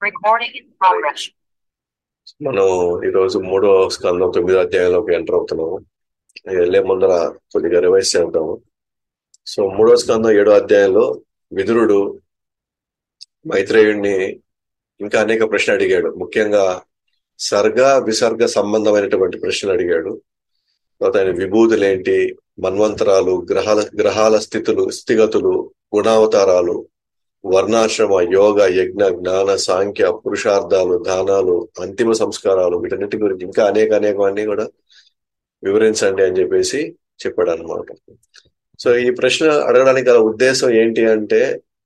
Recording in progress. మనం ఈరోజు మూడో స్కందం తొమ్మిదో అధ్యాయంలోకి ఎంటర్ అవుతున్నాము వెళ్ళే ముందర కొద్దిగా రివైజ్ చేద్దాము సో మూడో స్కందం ఏడో అధ్యాయంలో విదురుడు మైత్రేయుడిని ఇంకా అనేక ప్రశ్నలు అడిగాడు ముఖ్యంగా సర్గ విసర్గ సంబంధమైనటువంటి ప్రశ్నలు అడిగాడు తర్వాత ఆయన విభూతులేంటి మన్వంతరాలు గ్రహాల గ్రహాల స్థితులు స్థితిగతులు గుణావతారాలు వర్ణాశ్రమ యోగ యజ్ఞ జ్ఞాన సాంఖ్య పురుషార్థాలు దానాలు అంతిమ సంస్కారాలు వీటన్నిటి గురించి ఇంకా అనేక అనేకవన్నీ కూడా వివరించండి అని చెప్పేసి చెప్పాడు అనమాట సో ఈ ప్రశ్న అడగడానికి గల ఉద్దేశం ఏంటి అంటే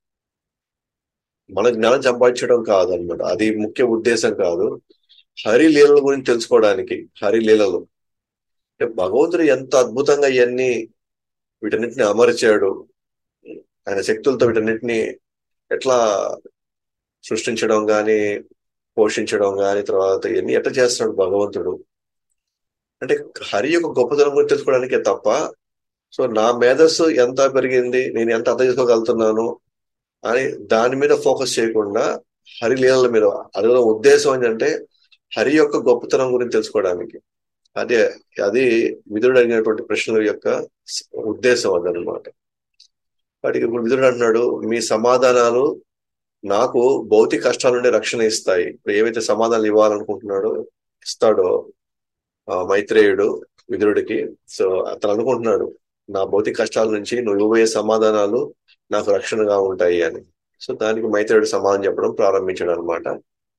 మన జ్ఞానం సంపాదించడం కాదు అనమాట అది ముఖ్య ఉద్దేశం కాదు హరి లీలల గురించి తెలుసుకోవడానికి హరి లీలలు అంటే భగవంతుడు ఎంత అద్భుతంగా ఇవన్నీ వీటన్నిటిని అమర్చాడు ఆయన శక్తులతో వీటన్నిటిని ఎట్లా సృష్టించడం గాని పోషించడం గాని తర్వాత ఇవన్నీ ఎట్లా చేస్తున్నాడు భగవంతుడు అంటే హరి యొక్క గొప్పతనం గురించి తెలుసుకోవడానికే తప్ప సో నా మేధస్సు ఎంత పెరిగింది నేను ఎంత అర్థం చేసుకోగలుగుతున్నాను అని దాని మీద ఫోకస్ చేయకుండా హరి లీలల మీద అడగడం ఉద్దేశం ఏంటంటే హరి యొక్క గొప్పతనం గురించి తెలుసుకోవడానికి అదే అది విధుడు అడిగినటువంటి ప్రశ్నల యొక్క ఉద్దేశం అదనమాట వాటికి ఇప్పుడు విధుడు అంటున్నాడు మీ సమాధానాలు నాకు భౌతిక కష్టాల నుండి రక్షణ ఇస్తాయి ఇప్పుడు ఏవైతే సమాధానాలు ఇవ్వాలనుకుంటున్నాడో ఇస్తాడో మైత్రేయుడు విదురుడికి సో అతను అనుకుంటున్నాడు నా భౌతిక కష్టాల నుంచి నువ్వు ఇవ్వబోయే సమాధానాలు నాకు రక్షణగా ఉంటాయి అని సో దానికి మైత్రేయుడు సమాధానం చెప్పడం ప్రారంభించాడు అనమాట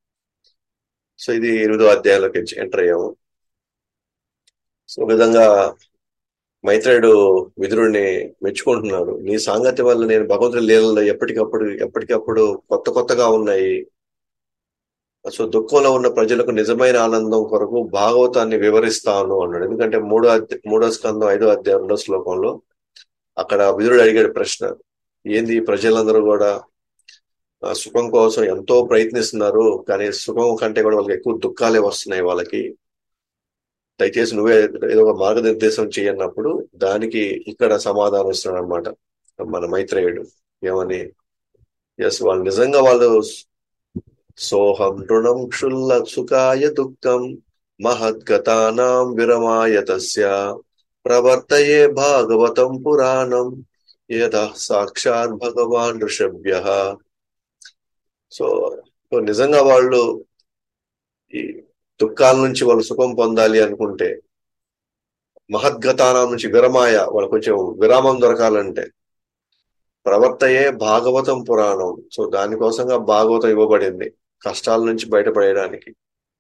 సో ఇది ఎనిమిదో అధ్యాయంలోకి ఎంటర్ అయ్యాము సో విధంగా మైత్రేయుడు విదురుడిని మెచ్చుకుంటున్నాడు నీ సాంగత్యం వల్ల నేను భగవంతుడి లీలలో ఎప్పటికప్పుడు ఎప్పటికప్పుడు కొత్త కొత్తగా ఉన్నాయి సో దుఃఖంలో ఉన్న ప్రజలకు నిజమైన ఆనందం కొరకు భాగవతాన్ని వివరిస్తాను అన్నాడు ఎందుకంటే మూడో మూడో స్కందం ఐదో అధ్యాయం రెండో శ్లోకంలో అక్కడ విదురుడు అడిగాడు ప్రశ్న ఏంది ప్రజలందరూ కూడా సుఖం కోసం ఎంతో ప్రయత్నిస్తున్నారు కానీ సుఖం కంటే కూడా వాళ్ళకి ఎక్కువ దుఃఖాలే వస్తున్నాయి వాళ్ళకి దయచేసి నువ్వే ఏదో ఒక మార్గనిర్దేశం చేయన్నప్పుడు దానికి ఇక్కడ సమాధానం ఇస్తున్నాడు అనమాట మన మైత్రేయుడు ఏమని ఎస్ వాళ్ళు నిజంగా వాళ్ళు సోహం రుణం క్షుల్ల సుఖాయ దుఃఖం మహద్గతానాం విరమాయ తస్య ప్రవర్తయే భాగవతం పురాణం యథ సాక్షాత్ భగవాన్ ఋషభ్య సో నిజంగా వాళ్ళు ఈ దుఃఖాల నుంచి వాళ్ళు సుఖం పొందాలి అనుకుంటే మహద్గతానం నుంచి విరమాయ వాళ్ళు కొంచెం విరామం దొరకాలంటే ప్రవర్తయే భాగవతం పురాణం సో దానికోసంగా భాగవతం ఇవ్వబడింది కష్టాల నుంచి బయటపడేయడానికి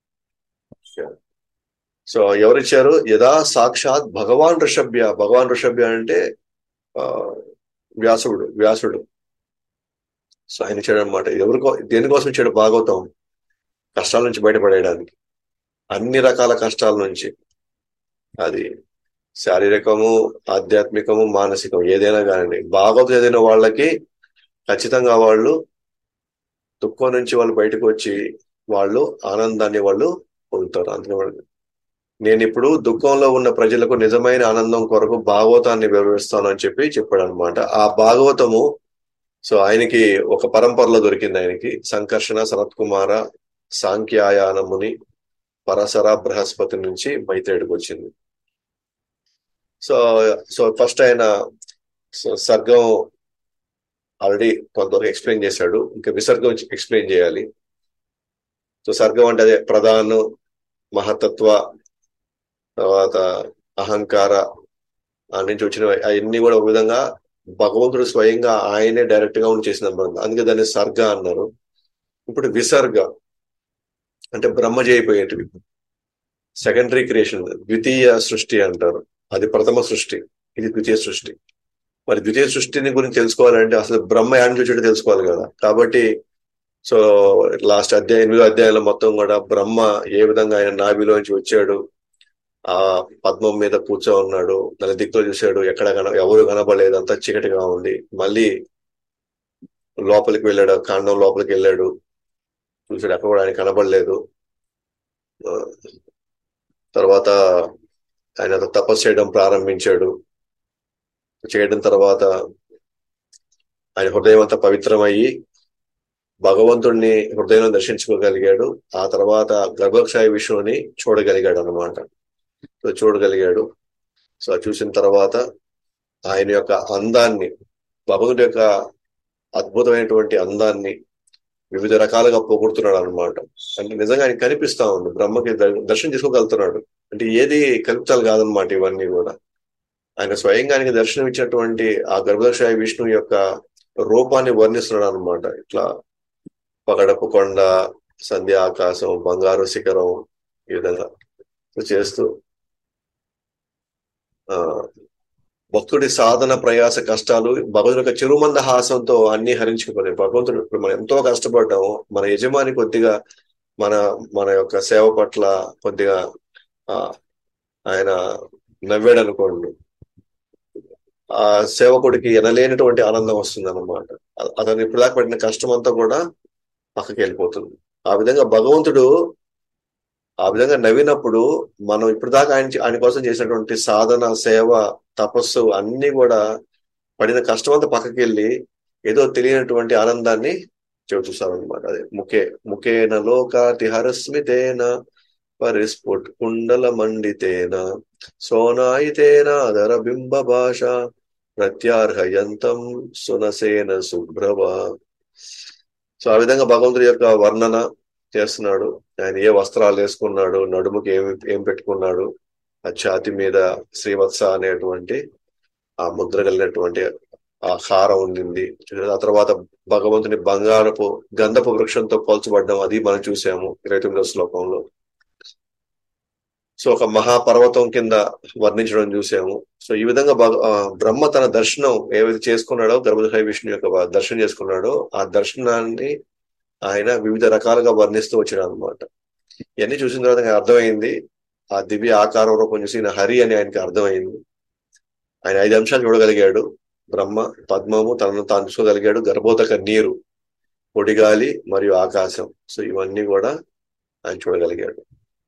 సో ఎవరిచ్చారు యథా సాక్షాత్ భగవాన్ ఋషభ్య భగవాన్ ఋషభ్య అంటే ఆ వ్యాసుడు వ్యాసుడు సో ఆయన ఇచ్చాడు అనమాట ఎవరికో దేనికోసం ఇచ్చాడు భాగవతం కష్టాల నుంచి బయటపడేయడానికి అన్ని రకాల కష్టాల నుంచి అది శారీరకము ఆధ్యాత్మికము మానసికం ఏదైనా కానివ్వండి భాగవతం చదివిన వాళ్ళకి ఖచ్చితంగా వాళ్ళు దుఃఖం నుంచి వాళ్ళు బయటకు వచ్చి వాళ్ళు ఆనందాన్ని వాళ్ళు పొందుతారు అందుకే నేను ఇప్పుడు దుఃఖంలో ఉన్న ప్రజలకు నిజమైన ఆనందం కొరకు భాగవతాన్ని వివరిస్తాను అని చెప్పి చెప్పాడు అనమాట ఆ భాగవతము సో ఆయనకి ఒక పరంపరలో దొరికింది ఆయనకి సంకర్షణ సనత్ కుమార సాంఖ్యాయానముని పరసర బృహస్పతి నుంచి మైత్రేయుడికి వచ్చింది సో సో ఫస్ట్ ఆయన సర్గం ఆల్రెడీ కొంతవరకు ఎక్స్ప్లెయిన్ చేశాడు ఇంకా విసర్గం ఎక్స్ప్లెయిన్ చేయాలి సో సర్గం అంటే అదే ప్రధాన మహతత్వ తర్వాత అహంకార ఆ నుంచి వచ్చిన అవన్నీ కూడా ఒక విధంగా భగవంతుడు స్వయంగా ఆయనే డైరెక్ట్ గా ఉండి చేసిన అందుకే దాన్ని సర్గ అన్నారు ఇప్పుడు విసర్గ అంటే బ్రహ్మ చేయబోయేటివి సెకండరీ క్రియేషన్ ద్వితీయ సృష్టి అంటారు అది ప్రథమ సృష్టి ఇది ద్వితీయ సృష్టి మరి ద్వితీయ సృష్టిని గురించి తెలుసుకోవాలంటే అసలు బ్రహ్మ యాడ్ చూసేట్టు తెలుసుకోవాలి కదా కాబట్టి సో లాస్ట్ అధ్యాయం ఎనిమిదో అధ్యాయంలో మొత్తం కూడా బ్రహ్మ ఏ విధంగా ఆయన నాభిలోంచి వచ్చాడు ఆ పద్మం మీద కూర్చో ఉన్నాడు నన్ను దిక్కులో చూశాడు ఎక్కడ కన ఎవరు కనబడలేదు అంతా చీకటిగా ఉంది మళ్ళీ లోపలికి వెళ్ళాడు కాండం లోపలికి వెళ్ళాడు చూసాడు ఎక్కడ కూడా ఆయన కనబడలేదు తర్వాత ఆయన తపస్సు చేయడం ప్రారంభించాడు చేయడం తర్వాత ఆయన హృదయం అంతా పవిత్రమయ్యి భగవంతుణ్ణి హృదయంలో దర్శించుకోగలిగాడు ఆ తర్వాత గర్భక్షాయ విష్ణువుని చూడగలిగాడు అనమాట సో చూడగలిగాడు సో అది చూసిన తర్వాత ఆయన యొక్క అందాన్ని భగవంతుడి యొక్క అద్భుతమైనటువంటి అందాన్ని వివిధ రకాలుగా పోగొడుతున్నాడు అనమాట అంటే నిజంగా ఆయన కనిపిస్తా ఉంది బ్రహ్మకి ద- దర్శనం చేసుకోగలుగుతున్నాడు అంటే ఏది కల్పితాలు కాదనమాట ఇవన్నీ కూడా ఆయన స్వయంగా ఆయనకి దర్శనం ఇచ్చినటువంటి ఆ గర్భదక్షాయ విష్ణువు యొక్క రూపాన్ని వర్ణిస్తున్నాడు అనమాట ఇట్లా పగడపు కొండ సంధ్య ఆకాశం బంగారు శిఖరం ఈ విధంగా సో చేస్తూ ఆ భక్తుడి సాధన ప్రయాస కష్టాలు భగవంతుడి యొక్క చిరుమంద హాసంతో అన్ని హరించుకుపోయి భగవంతుడు ఇప్పుడు మనం ఎంతో కష్టపడ్డాము మన యజమాని కొద్దిగా మన మన యొక్క సేవ పట్ల కొద్దిగా ఆ ఆయన నవ్వాడు అనుకోండి ఆ సేవకుడికి ఎనలేనటువంటి ఆనందం వస్తుంది అనమాట అతను ఇప్పుడు దాకా పడిన కష్టం అంతా కూడా పక్కకి వెళ్ళిపోతుంది ఆ విధంగా భగవంతుడు ఆ విధంగా నవ్వినప్పుడు మనం ఇప్పుడు దాకా ఆయన ఆయన కోసం చేసినటువంటి సాధన సేవ తపస్సు అన్ని కూడా పడిన కష్టం అంతా పక్కకి వెళ్ళి ఏదో తెలియనటువంటి ఆనందాన్ని చూస్తారనమాట అదే ముఖే ముఖేన లోకాతి హరస్మితేన పరిస్ఫుట్ కుండల మండితేన సోనాయితేన ధర బింబ భాష ప్రత్యార్హయంతం సునసేన శుభ్రవ సో ఆ విధంగా భగవంతుడి యొక్క వర్ణన చేస్తున్నాడు ఆయన ఏ వస్త్రాలు వేసుకున్నాడు నడుముకి ఏం ఏం పెట్టుకున్నాడు ఆ ఛాతి మీద శ్రీవత్స అనేటువంటి ఆ ముద్ర కలిగినటువంటి ఆ హారం ఉండింది ఆ తర్వాత భగవంతుని బంగారపు గంధపు వృక్షంతో పోల్చబడ్డం అది మనం చూసాము ఇరవై తొమ్మిదో శ్లోకంలో సో ఒక మహాపర్వతం కింద వర్ణించడం చూసాము సో ఈ విధంగా బ్రహ్మ తన దర్శనం ఏవైతే చేసుకున్నాడో గర్భదశ విష్ణు యొక్క దర్శనం చేసుకున్నాడో ఆ దర్శనాన్ని ఆయన వివిధ రకాలుగా వర్ణిస్తూ వచ్చాడు అనమాట ఇవన్నీ చూసిన తర్వాత ఆయనకు అర్థమైంది ఆ దివ్య ఆకారం రూపం చూసి హరి అని ఆయనకి అర్థమైంది ఆయన ఐదు అంశాలు చూడగలిగాడు బ్రహ్మ పద్మము తనను తాను చూసుకోగలిగాడు గర్భోదక నీరు పొడిగాలి మరియు ఆకాశం సో ఇవన్నీ కూడా ఆయన చూడగలిగాడు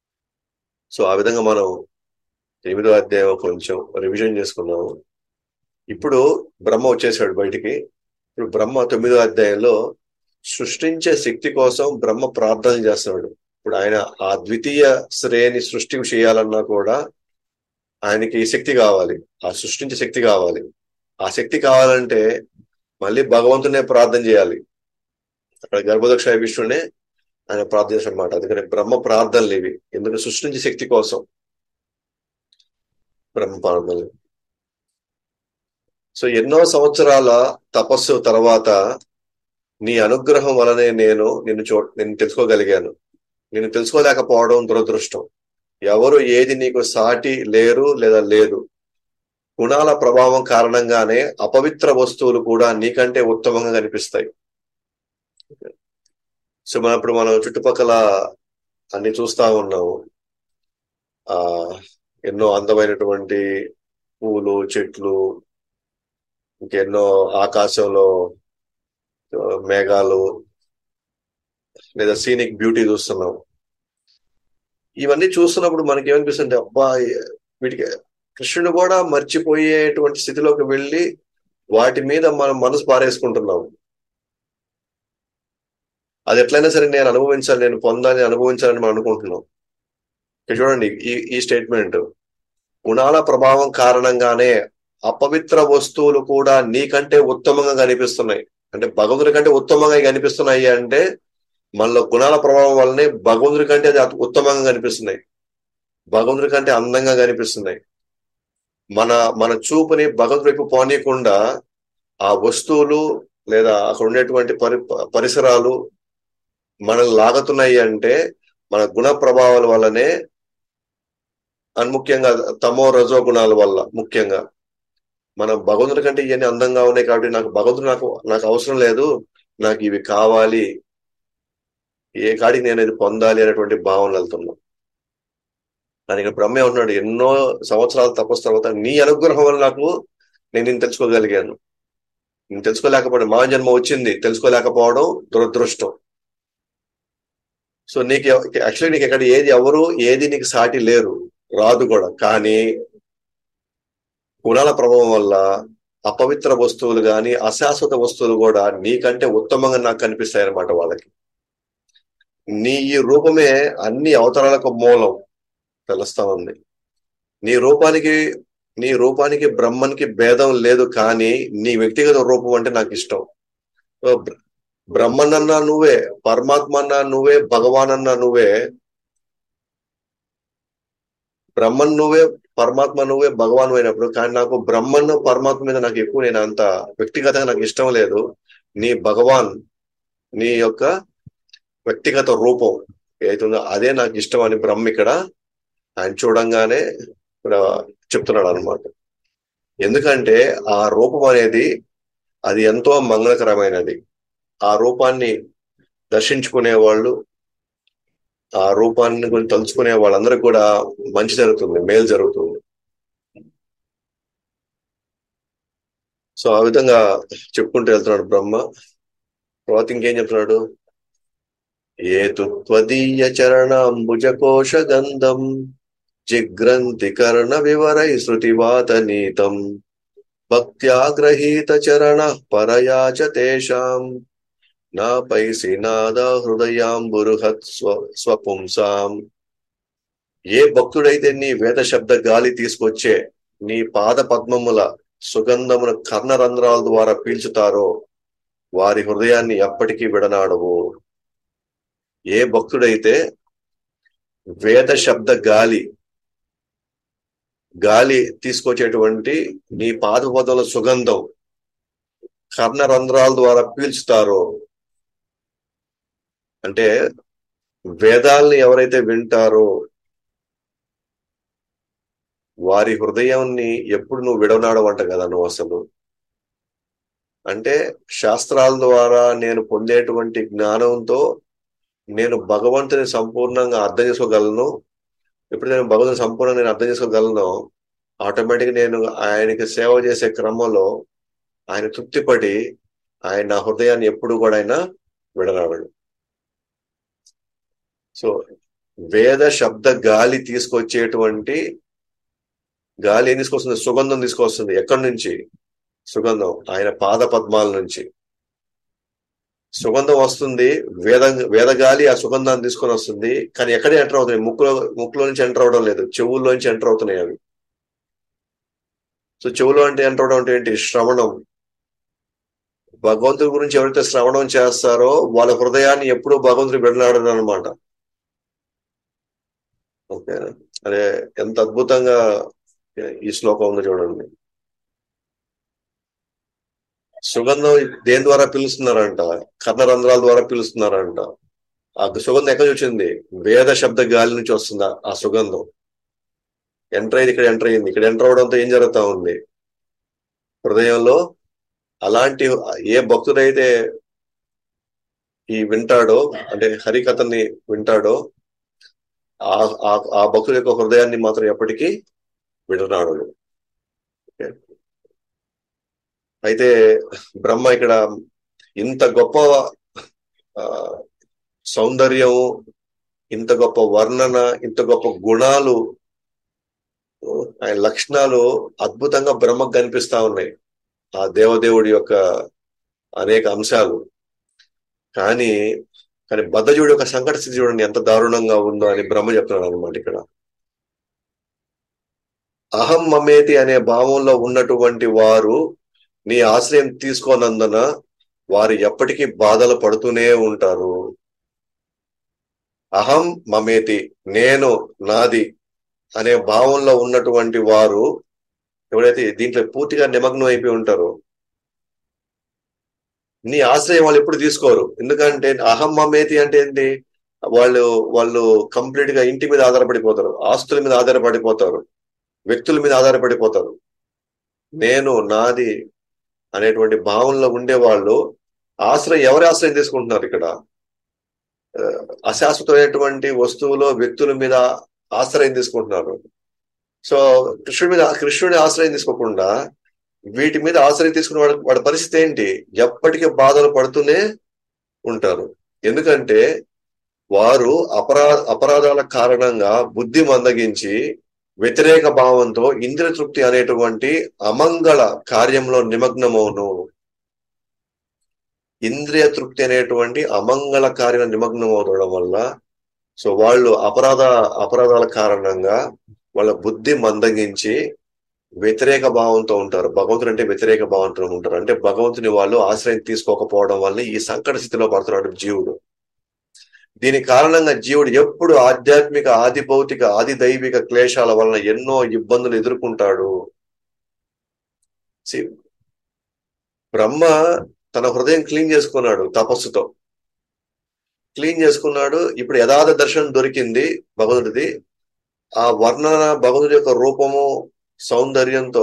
సో ఆ విధంగా మనం ఎనిమిదో అధ్యాయం కొంచెం రివిజన్ చేసుకున్నాము ఇప్పుడు బ్రహ్మ వచ్చేసాడు బయటికి ఇప్పుడు బ్రహ్మ తొమ్మిదో అధ్యాయంలో సృష్టించే శక్తి కోసం బ్రహ్మ ప్రార్థన చేస్తున్నాడు ఇప్పుడు ఆయన ఆ ద్వితీయ శ్రేణి సృష్టి చేయాలన్నా కూడా ఆయనకి శక్తి కావాలి ఆ సృష్టించే శక్తి కావాలి ఆ శక్తి కావాలంటే మళ్ళీ భగవంతునే ప్రార్థన చేయాలి అక్కడ గర్భదక్ష విష్ణునే ఆయన ప్రార్థన చేశాడనమాట అందుకని బ్రహ్మ ప్రార్థనలు ఇవి ఎందుకంటే సృష్టించే శక్తి కోసం బ్రహ్మ ప్రార్థనలు సో ఎన్నో సంవత్సరాల తపస్సు తర్వాత నీ అనుగ్రహం వలనే నేను నిన్ను చూ నేను తెలుసుకోగలిగాను నేను తెలుసుకోలేకపోవడం దురదృష్టం ఎవరు ఏది నీకు సాటి లేరు లేదా లేదు గుణాల ప్రభావం కారణంగానే అపవిత్ర వస్తువులు కూడా నీకంటే ఉత్తమంగా కనిపిస్తాయి సో మనం ఇప్పుడు మనం చుట్టుపక్కల అన్ని చూస్తా ఉన్నాము ఆ ఎన్నో అందమైనటువంటి పూలు చెట్లు ఇంకెన్నో ఆకాశంలో మేఘాలు లేదా సీనిక్ బ్యూటీ చూస్తున్నాం ఇవన్నీ చూస్తున్నప్పుడు మనకి ఏమనిపిస్తుంది అబ్బా వీటికి కృష్ణుడు కూడా మర్చిపోయేటువంటి స్థితిలోకి వెళ్ళి వాటి మీద మనం మనసు పారేసుకుంటున్నాం అది ఎట్లయినా సరే నేను అనుభవించాలి నేను పొందాలి అనుభవించాలని మనం అనుకుంటున్నాం చూడండి ఈ ఈ స్టేట్మెంట్ గుణాల ప్రభావం కారణంగానే అపవిత్ర వస్తువులు కూడా నీకంటే ఉత్తమంగా కనిపిస్తున్నాయి అంటే భగవంతుడి కంటే ఉత్తమంగా కనిపిస్తున్నాయి అంటే మనలో గుణాల ప్రభావం వల్లనే భగవంతుడి కంటే అది ఉత్తమంగా కనిపిస్తున్నాయి భగవంతుడి కంటే అందంగా కనిపిస్తున్నాయి మన మన చూపుని భగవంతుడి వైపు పోనీయకుండా ఆ వస్తువులు లేదా అక్కడ ఉండేటువంటి పరి పరిసరాలు మనల్ని లాగుతున్నాయి అంటే మన గుణ ప్రభావాల వల్లనే ముఖ్యంగా తమో రజో గుణాల వల్ల ముఖ్యంగా మనం భగవంతుడి కంటే ఇవన్నీ అందంగా ఉన్నాయి కాబట్టి నాకు భగవంతుడు నాకు నాకు అవసరం లేదు నాకు ఇవి కావాలి ఏ కాడికి నేను ఇది పొందాలి అనేటువంటి భావన వెళ్తున్నాం దానికి బ్రహ్మే ఉన్నాడు ఎన్నో సంవత్సరాల తపస్సు తర్వాత నీ అనుగ్రహం వల్ల నాకు నేను నేను తెలుసుకోగలిగాను నేను తెలుసుకోలేకపోవడం మా జన్మ వచ్చింది తెలుసుకోలేకపోవడం దురదృష్టం సో నీకు యాక్చువల్లీ నీకు ఎక్కడ ఏది ఎవరు ఏది నీకు సాటి లేరు రాదు కూడా కానీ గుణాల ప్రభావం వల్ల అపవిత్ర వస్తువులు గాని అశాశ్వత వస్తువులు కూడా నీకంటే ఉత్తమంగా నాకు కనిపిస్తాయి అన్నమాట వాళ్ళకి నీ ఈ రూపమే అన్ని అవతారాలకు మూలం తెలుస్తా ఉంది నీ రూపానికి నీ రూపానికి బ్రహ్మనికి భేదం లేదు కానీ నీ వ్యక్తిగత రూపం అంటే నాకు ఇష్టం సో బ్ర- బ్రహ్మనన్నా నువ్వే పరమాత్మ అన్నా నువ్వే భగవాన్ అన్నా నువ్వే బ్రహ్మన్ నువ్వే పరమాత్మ నువ్వే భగవాన్ అయినప్పుడు కానీ నాకు బ్రహ్మన్ పరమాత్మ మీద నాకు ఎక్కువ నేను అంత వ్యక్తిగతంగా నాకు ఇష్టం లేదు నీ భగవాన్ నీ యొక్క వ్యక్తిగత రూపం ఏదైతుందో అదే నాకు ఇష్టం అని బ్రహ్మ ఇక్కడ ఆయన చూడంగానే ఇక్కడ చెప్తున్నాడు అనమాట ఎందుకంటే ఆ రూపం అనేది అది ఎంతో మంగళకరమైనది ఆ రూపాన్ని దర్శించుకునే వాళ్ళు ఆ రూపాన్ని గురించి తలుచుకునే వాళ్ళందరికీ కూడా మంచి జరుగుతుంది మేలు జరుగుతుంది సో ఆ విధంగా చెప్పుకుంటూ వెళ్తున్నాడు బ్రహ్మ తర్వాత ఇంకేం చెప్తున్నాడు ఏ త్వదీయ చరణాంబుజ కోశ గంధం జిగ్రంథి కర్ణ వివరై శృతివాత నీతం భక్త్యాగ్రహీత చరణ పరయా చ తేషాం నా పైసి నాద హృదయాంబురుహత్ స్వ స్వపుంసాం ఏ భక్తుడైతే నీ వేద శబ్ద గాలి తీసుకొచ్చే నీ పాద పద్మముల సుగంధమును కర్ణరంధ్రాల ద్వారా పీల్చుతారో వారి హృదయాన్ని ఎప్పటికీ విడనాడవు ఏ భక్తుడైతే వేద శబ్ద గాలి గాలి తీసుకొచ్చేటువంటి నీ పాదపదముల సుగంధం కర్ణరంధ్రాల ద్వారా పీల్చుతారో అంటే వేదాల్ని ఎవరైతే వింటారో వారి హృదయాన్ని ఎప్పుడు నువ్వు విడవనాడవంట కదా నువ్వు అసలు అంటే శాస్త్రాల ద్వారా నేను పొందేటువంటి జ్ఞానంతో నేను భగవంతుని సంపూర్ణంగా అర్థం చేసుకోగలను ఎప్పుడు నేను భగవంతుని సంపూర్ణంగా నేను అర్థం చేసుకోగలను ఆటోమేటిక్ నేను ఆయనకి సేవ చేసే క్రమంలో ఆయన తృప్తిపడి ఆయన నా హృదయాన్ని ఎప్పుడు కూడా ఆయన విడనాడడు సో వేద శబ్ద గాలి తీసుకొచ్చేటువంటి గాలి ఏం తీసుకొస్తుంది సుగంధం తీసుకొస్తుంది ఎక్కడి నుంచి సుగంధం ఆయన పాద పద్మాల నుంచి సుగంధం వస్తుంది వేద వేదగాలి ఆ సుగంధాన్ని తీసుకొని వస్తుంది కానీ ఎక్కడే ఎంటర్ అవుతున్నాయి ముక్కులో ముక్కులో నుంచి ఎంటర్ అవడం లేదు చెవుల్లో నుంచి ఎంటర్ అవుతున్నాయి అవి సో చెవులో అంటే ఎంటర్ అవడం అంటే ఏంటి శ్రవణం భగవంతుడి గురించి ఎవరైతే శ్రవణం చేస్తారో వాళ్ళ హృదయాన్ని ఎప్పుడూ భగవంతుడు వెళ్ళాడని అనమాట ఓకే అదే ఎంత అద్భుతంగా ఈ శ్లోకం ఉందో చూడండి సుగంధం దేని ద్వారా పిలుస్తున్నారంట కర్ణరంధ్రాల ద్వారా పిలుస్తున్నారంట ఆ సుగంధం ఎక్కడి నుంచి వచ్చింది వేద శబ్ద గాలి నుంచి వస్తుంది ఆ సుగంధం ఎంటర్ అయింది ఇక్కడ ఎంటర్ అయింది ఇక్కడ ఎంటర్ అవడంతో ఏం జరుగుతా ఉంది హృదయంలో అలాంటి ఏ భక్తుడైతే ఈ వింటాడో అంటే హరికథని వింటాడో ఆ ఆ భక్తుడి యొక్క హృదయాన్ని మాత్రం ఎప్పటికీ విడనాడు అయితే బ్రహ్మ ఇక్కడ ఇంత గొప్ప సౌందర్యం ఇంత గొప్ప వర్ణన ఇంత గొప్ప గుణాలు ఆయన లక్షణాలు అద్భుతంగా బ్రహ్మకు కనిపిస్తా ఉన్నాయి ఆ దేవదేవుడి యొక్క అనేక అంశాలు కానీ కానీ బద్ధజుడి యొక్క సంకట స్థితి చూడండి ఎంత దారుణంగా ఉందో అని బ్రహ్మ చెప్తున్నాడు అనమాట ఇక్కడ అహం మమేతి అనే భావంలో ఉన్నటువంటి వారు నీ ఆశ్రయం తీసుకోనందున వారు ఎప్పటికీ బాధలు పడుతూనే ఉంటారు అహం మమేతి నేను నాది అనే భావంలో ఉన్నటువంటి వారు ఎవరైతే దీంట్లో పూర్తిగా నిమగ్నం అయిపోయి ఉంటారో నీ ఆశ్రయం వాళ్ళు ఎప్పుడు తీసుకోరు ఎందుకంటే అహం మమేతి అంటే ఏంటి వాళ్ళు వాళ్ళు కంప్లీట్ గా ఇంటి మీద ఆధారపడిపోతారు ఆస్తుల మీద ఆధారపడిపోతారు వ్యక్తుల మీద ఆధారపడిపోతారు నేను నాది అనేటువంటి భావంలో ఉండే వాళ్ళు ఆశ్రయం ఎవరి ఆశ్రయం తీసుకుంటున్నారు ఇక్కడ అశాశ్వతమైనటువంటి వస్తువులు వ్యక్తుల మీద ఆశ్రయం తీసుకుంటున్నారు సో కృష్ణుడి మీద కృష్ణుడి ఆశ్రయం తీసుకోకుండా వీటి మీద ఆశ్రయం తీసుకున్న వాడి వాడి పరిస్థితి ఏంటి ఎప్పటికీ బాధలు పడుతూనే ఉంటారు ఎందుకంటే వారు అపరా అపరాధాల కారణంగా బుద్ధి మందగించి వ్యతిరేక భావంతో ఇంద్రియ తృప్తి అనేటువంటి అమంగళ కార్యంలో నిమగ్నమవును ఇంద్రియ తృప్తి అనేటువంటి అమంగళ కార్యం నిమగ్నం అవడం వల్ల సో వాళ్ళు అపరాధ అపరాధాల కారణంగా వాళ్ళ బుద్ధి మందగించి వ్యతిరేక భావంతో ఉంటారు భగవంతుడు అంటే వ్యతిరేక భావంతో ఉంటారు అంటే భగవంతుని వాళ్ళు ఆశ్రయం తీసుకోకపోవడం వల్ల ఈ సంకట స్థితిలో పడుతున్నాడు జీవుడు దీని కారణంగా జీవుడు ఎప్పుడు ఆధ్యాత్మిక ఆది భౌతిక ఆది దైవిక క్లేశాల వలన ఎన్నో ఇబ్బందులు ఎదుర్కొంటాడు See, బ్రహ్మ తన హృదయం క్లీన్ చేసుకున్నాడు తపస్సుతో క్లీన్ చేసుకున్నాడు ఇప్పుడు యథార్థ దర్శనం దొరికింది భగవంతుడిది ఆ వర్ణన భగవంతుడి యొక్క రూపము సౌందర్యంతో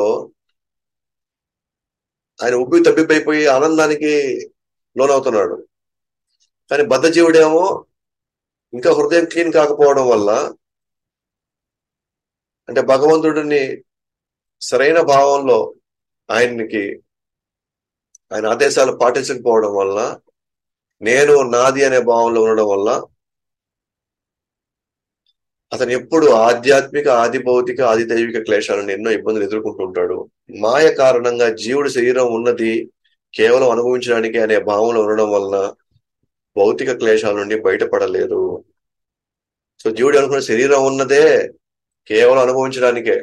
ఆయన ఉబ్బి తబ్బిబ్బైపోయి ఆనందానికి లోనవుతున్నాడు కానీ బద్ధజీవుడేమో ఇంకా హృదయం క్లీన్ కాకపోవడం వల్ల అంటే భగవంతుడిని సరైన భావంలో ఆయనకి ఆయన ఆదేశాలు పాటించకపోవడం వల్ల నేను నాది అనే భావంలో ఉండడం వల్ల అతను ఎప్పుడు ఆధ్యాత్మిక ఆది భౌతిక ఆది దైవిక క్లేశాలను ఎన్నో ఇబ్బందులు ఎదుర్కొంటుంటాడు మాయ కారణంగా జీవుడి శరీరం ఉన్నది కేవలం అనుభవించడానికి అనే భావంలో ఉండడం వలన భౌతిక క్లేశాల నుండి బయటపడలేదు సో జీవుడు అనుకున్న శరీరం ఉన్నదే కేవలం అనుభవించడానికే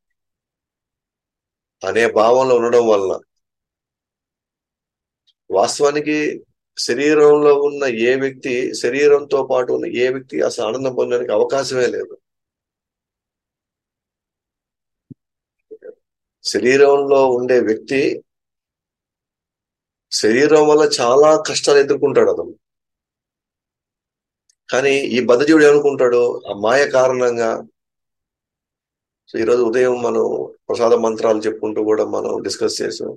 అనే భావంలో ఉండడం వలన వాస్తవానికి శరీరంలో ఉన్న ఏ వ్యక్తి శరీరంతో పాటు ఉన్న ఏ వ్యక్తి అసలు ఆనందం పొందడానికి అవకాశమే లేదు శరీరంలో ఉండే వ్యక్తి శరీరం వల్ల చాలా కష్టాలు ఎదుర్కొంటాడు అతను కానీ ఈ బద్ధజీవుడు ఏమనుకుంటాడు ఆ మాయ కారణంగా సో ఈరోజు ఉదయం మనం ప్రసాద మంత్రాలు చెప్పుకుంటూ కూడా మనం డిస్కస్ చేసాం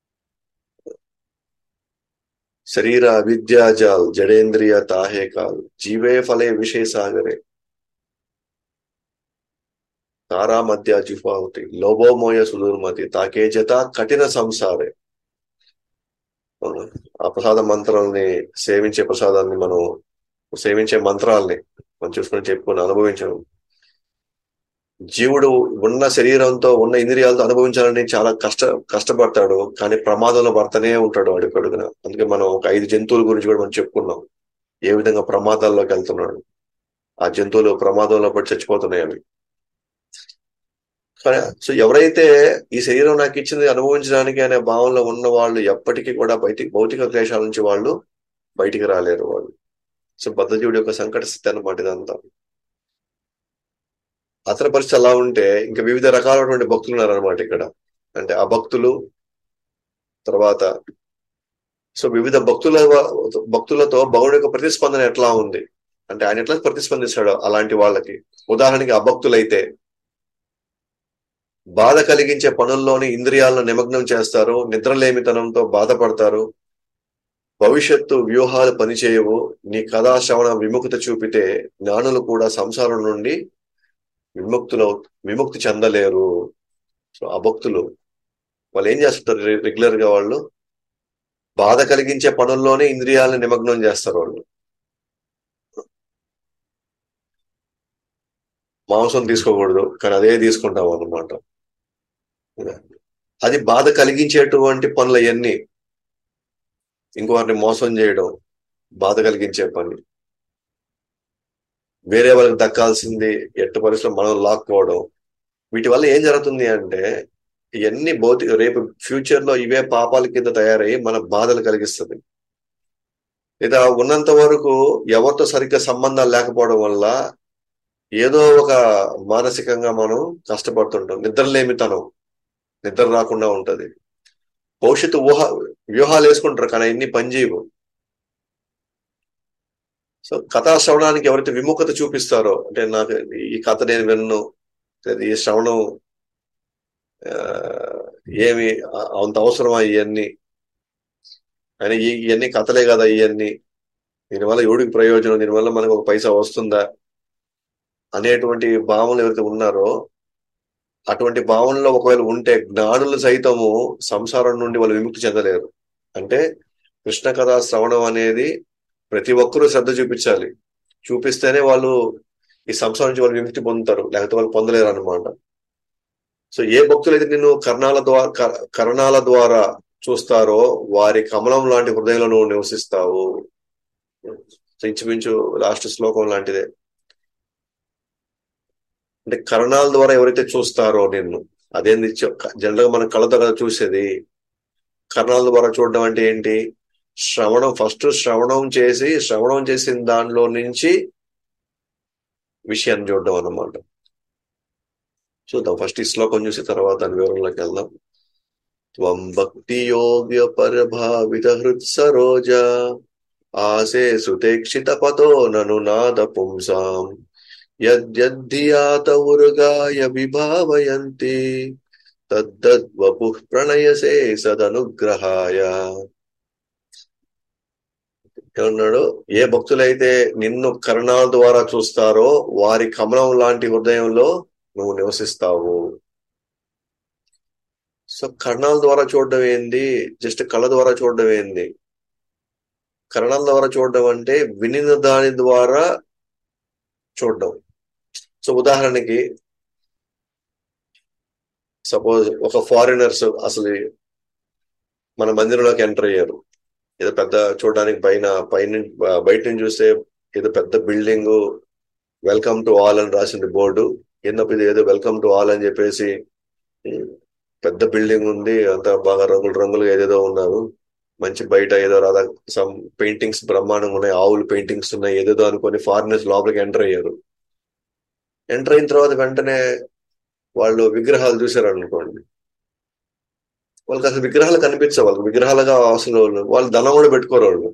శరీర విద్యాజాల్ జడేంద్రియ తాహే కాల్ జీవే ఫలే విషయ సాగరే తారా మధ్య జిఫావతి లోభోమోయ సుదూర్మతి తాకే జత కఠిన సంసారే ఆ ప్రసాద మంత్రాలని సేవించే ప్రసాదాన్ని మనం సేవించే మంత్రాల్ని మనం చూసుకొని చెప్పుకొని అనుభవించడం జీవుడు ఉన్న శరీరంతో ఉన్న ఇంద్రియాలతో అనుభవించాలని చాలా కష్ట కష్టపడతాడు కానీ ప్రమాదంలో పడతానే ఉంటాడు అడుగడుగున అందుకే మనం ఒక ఐదు జంతువుల గురించి కూడా మనం చెప్పుకున్నాం ఏ విధంగా ప్రమాదాల్లోకి వెళ్తున్నాడు ఆ జంతువులు ప్రమాదంలో పడి చచ్చిపోతున్నాయి అవి కానీ సో ఎవరైతే ఈ శరీరం నాకు ఇచ్చింది అనుభవించడానికి అనే భావంలో ఉన్న వాళ్ళు ఎప్పటికీ కూడా బయటికి భౌతిక క్లేశాల నుంచి వాళ్ళు బయటికి రాలేరు వాళ్ళు సో బద్ధజీవుడి యొక్క సంకట స్థితి అనమాట ఇదంతా అతని పరిస్థితి అలా ఉంటే ఇంకా వివిధ రకాలైనటువంటి భక్తులు ఉన్నారనమాట ఇక్కడ అంటే ఆ భక్తులు తర్వాత సో వివిధ భక్తుల భక్తులతో భగవుడి యొక్క ప్రతిస్పందన ఎట్లా ఉంది అంటే ఆయన ఎట్లా ప్రతిస్పందిస్తాడు అలాంటి వాళ్ళకి ఉదాహరణకి అభక్తులైతే బాధ కలిగించే పనుల్లోని ఇంద్రియాలను నిమగ్నం చేస్తారు నిద్రలేమితనంతో బాధపడతారు భవిష్యత్తు వ్యూహాలు పనిచేయవు నీ కథా శ్రవణ విముఖత చూపితే జ్ఞానులు కూడా సంసారం నుండి విముక్తులు విముక్తి చెందలేరు సో అభక్తులు వాళ్ళు ఏం చేస్తుంటారు రెగ్యులర్ గా వాళ్ళు బాధ కలిగించే పనుల్లోనే ఇంద్రియాలను నిమగ్నం చేస్తారు వాళ్ళు మాంసం తీసుకోకూడదు కానీ అదే తీసుకుంటాం అన్నమాట అది బాధ కలిగించేటువంటి పనులు అవన్నీ ఇంకొకరిని మోసం చేయడం బాధ కలిగించే పని వేరే వాళ్ళకి దక్కాల్సింది ఎట్టు పరిస్థితులు మనం లాక్కోవడం వీటి వల్ల ఏం జరుగుతుంది అంటే ఇవన్నీ భౌతిక రేపు ఫ్యూచర్ లో ఇవే పాపాల కింద తయారై మన బాధలు కలిగిస్తుంది లేదా ఉన్నంత వరకు ఎవరితో సరిగ్గా సంబంధాలు లేకపోవడం వల్ల ఏదో ఒక మానసికంగా మనం కష్టపడుతుంటాం నిద్రలేమితనం నిద్ర రాకుండా ఉంటది భవిష్యత్తు ఊహ వ్యూహాలు వేసుకుంటారు కానీ అన్ని పనిచేయవు సో కథా శ్రవణానికి ఎవరైతే విముఖత చూపిస్తారో అంటే నాకు ఈ కథ నేను విన్ను ఈ శ్రవణం ఏమి అంత అవసరమా ఇవన్నీ అని ఇవన్నీ కథలే కదా ఇవన్నీ దీనివల్ల ఎవడికి ప్రయోజనం దీనివల్ల మనకు ఒక పైసా వస్తుందా అనేటువంటి భావనలు ఎవరైతే ఉన్నారో అటువంటి భావనలో ఒకవేళ ఉంటే జ్ఞానులు సైతము సంసారం నుండి వాళ్ళు విముక్తి చెందలేరు అంటే కృష్ణ కథా శ్రవణం అనేది ప్రతి ఒక్కరూ శ్రద్ధ చూపించాలి చూపిస్తేనే వాళ్ళు ఈ సంసారం నుంచి వాళ్ళు విముక్తి పొందుతారు లేకపోతే వాళ్ళు పొందలేరు అనమాట సో ఏ భక్తులైతే నిన్ను కర్ణాల ద్వారా క- కర్ణాల ద్వారా చూస్తారో వారి కమలం లాంటి హృదయంలో నువ్వు నివసిస్తావు సో ఇంచుమించు లాస్ట్ శ్లోకం లాంటిదే అంటే కరణాల ద్వారా ఎవరైతే చూస్తారో నిన్ను అదేంది జనరల్ గా మనం కళ్ళతో కదా చూసేది కర్ణాల ద్వారా చూడడం అంటే ఏంటి శ్రవణం ఫస్ట్ శ్రవణం చేసి శ్రవణం చేసిన దానిలో నుంచి విషయాన్ని చూడడం అన్నమాట చూద్దాం ఫస్ట్ ఈ శ్లోకం చూసి తర్వాత దాని వివరంలోకి వెళ్దాం త్వం భక్తి యోగ్య పరభావిత హృత్ సరోజ ఆసే సుతేక్షిత పతో నను నాద పుంసాం యద్యద్ధియాత ఉరుగాయ విభావయంతి తద్దద్వపు ప్రణయసే సదనుగ్రహాయ ఏమన్నాడు ఏ భక్తులైతే నిన్ను కరుణాల ద్వారా చూస్తారో వారి కమలం లాంటి హృదయంలో నువ్వు నివసిస్తావు సో కర్ణాల ద్వారా చూడడం ఏంది జస్ట్ కళ్ళ ద్వారా చూడడం ఏంది కరణాల ద్వారా చూడడం అంటే వినిన దాని ద్వారా చూడడం సో ఉదాహరణకి సపోజ్ ఒక ఫారినర్స్ అసలు మన మందిరంలోకి ఎంటర్ అయ్యారు ఏదో పెద్ద చూడడానికి పైన పైన బయట నుంచి చూస్తే ఏదో పెద్ద బిల్డింగ్ వెల్కమ్ టు ఆల్ అని రాసింది బోర్డు ఎన్నప్పుడు ఇది ఏదో వెల్కమ్ టు ఆల్ అని చెప్పేసి ఉమ్, పెద్ద బిల్డింగ్ ఉంది అంతా బాగా రంగులు రంగులుగా ఏదేదో ఉన్నారు మంచి బయట ఏదో రాధా సమ్ పెయింటింగ్స్ బ్రహ్మాండంగా ఉన్నాయి ఆవులు పెయింటింగ్స్ ఉన్నాయి ఏదేదో అనుకొని ఫారినర్స్ లోపలికి ఎంటర్ అయ్యారు ఎంటర్ అయిన తర్వాత వెంటనే వాళ్ళు విగ్రహాలు చూశారు అనుకోండి వాళ్ళకి అసలు విగ్రహాలు కనిపించవు వాళ్ళకి విగ్రహాలుగా అసలు వాళ్ళు ధనం కూడా పెట్టుకోరు వాళ్ళు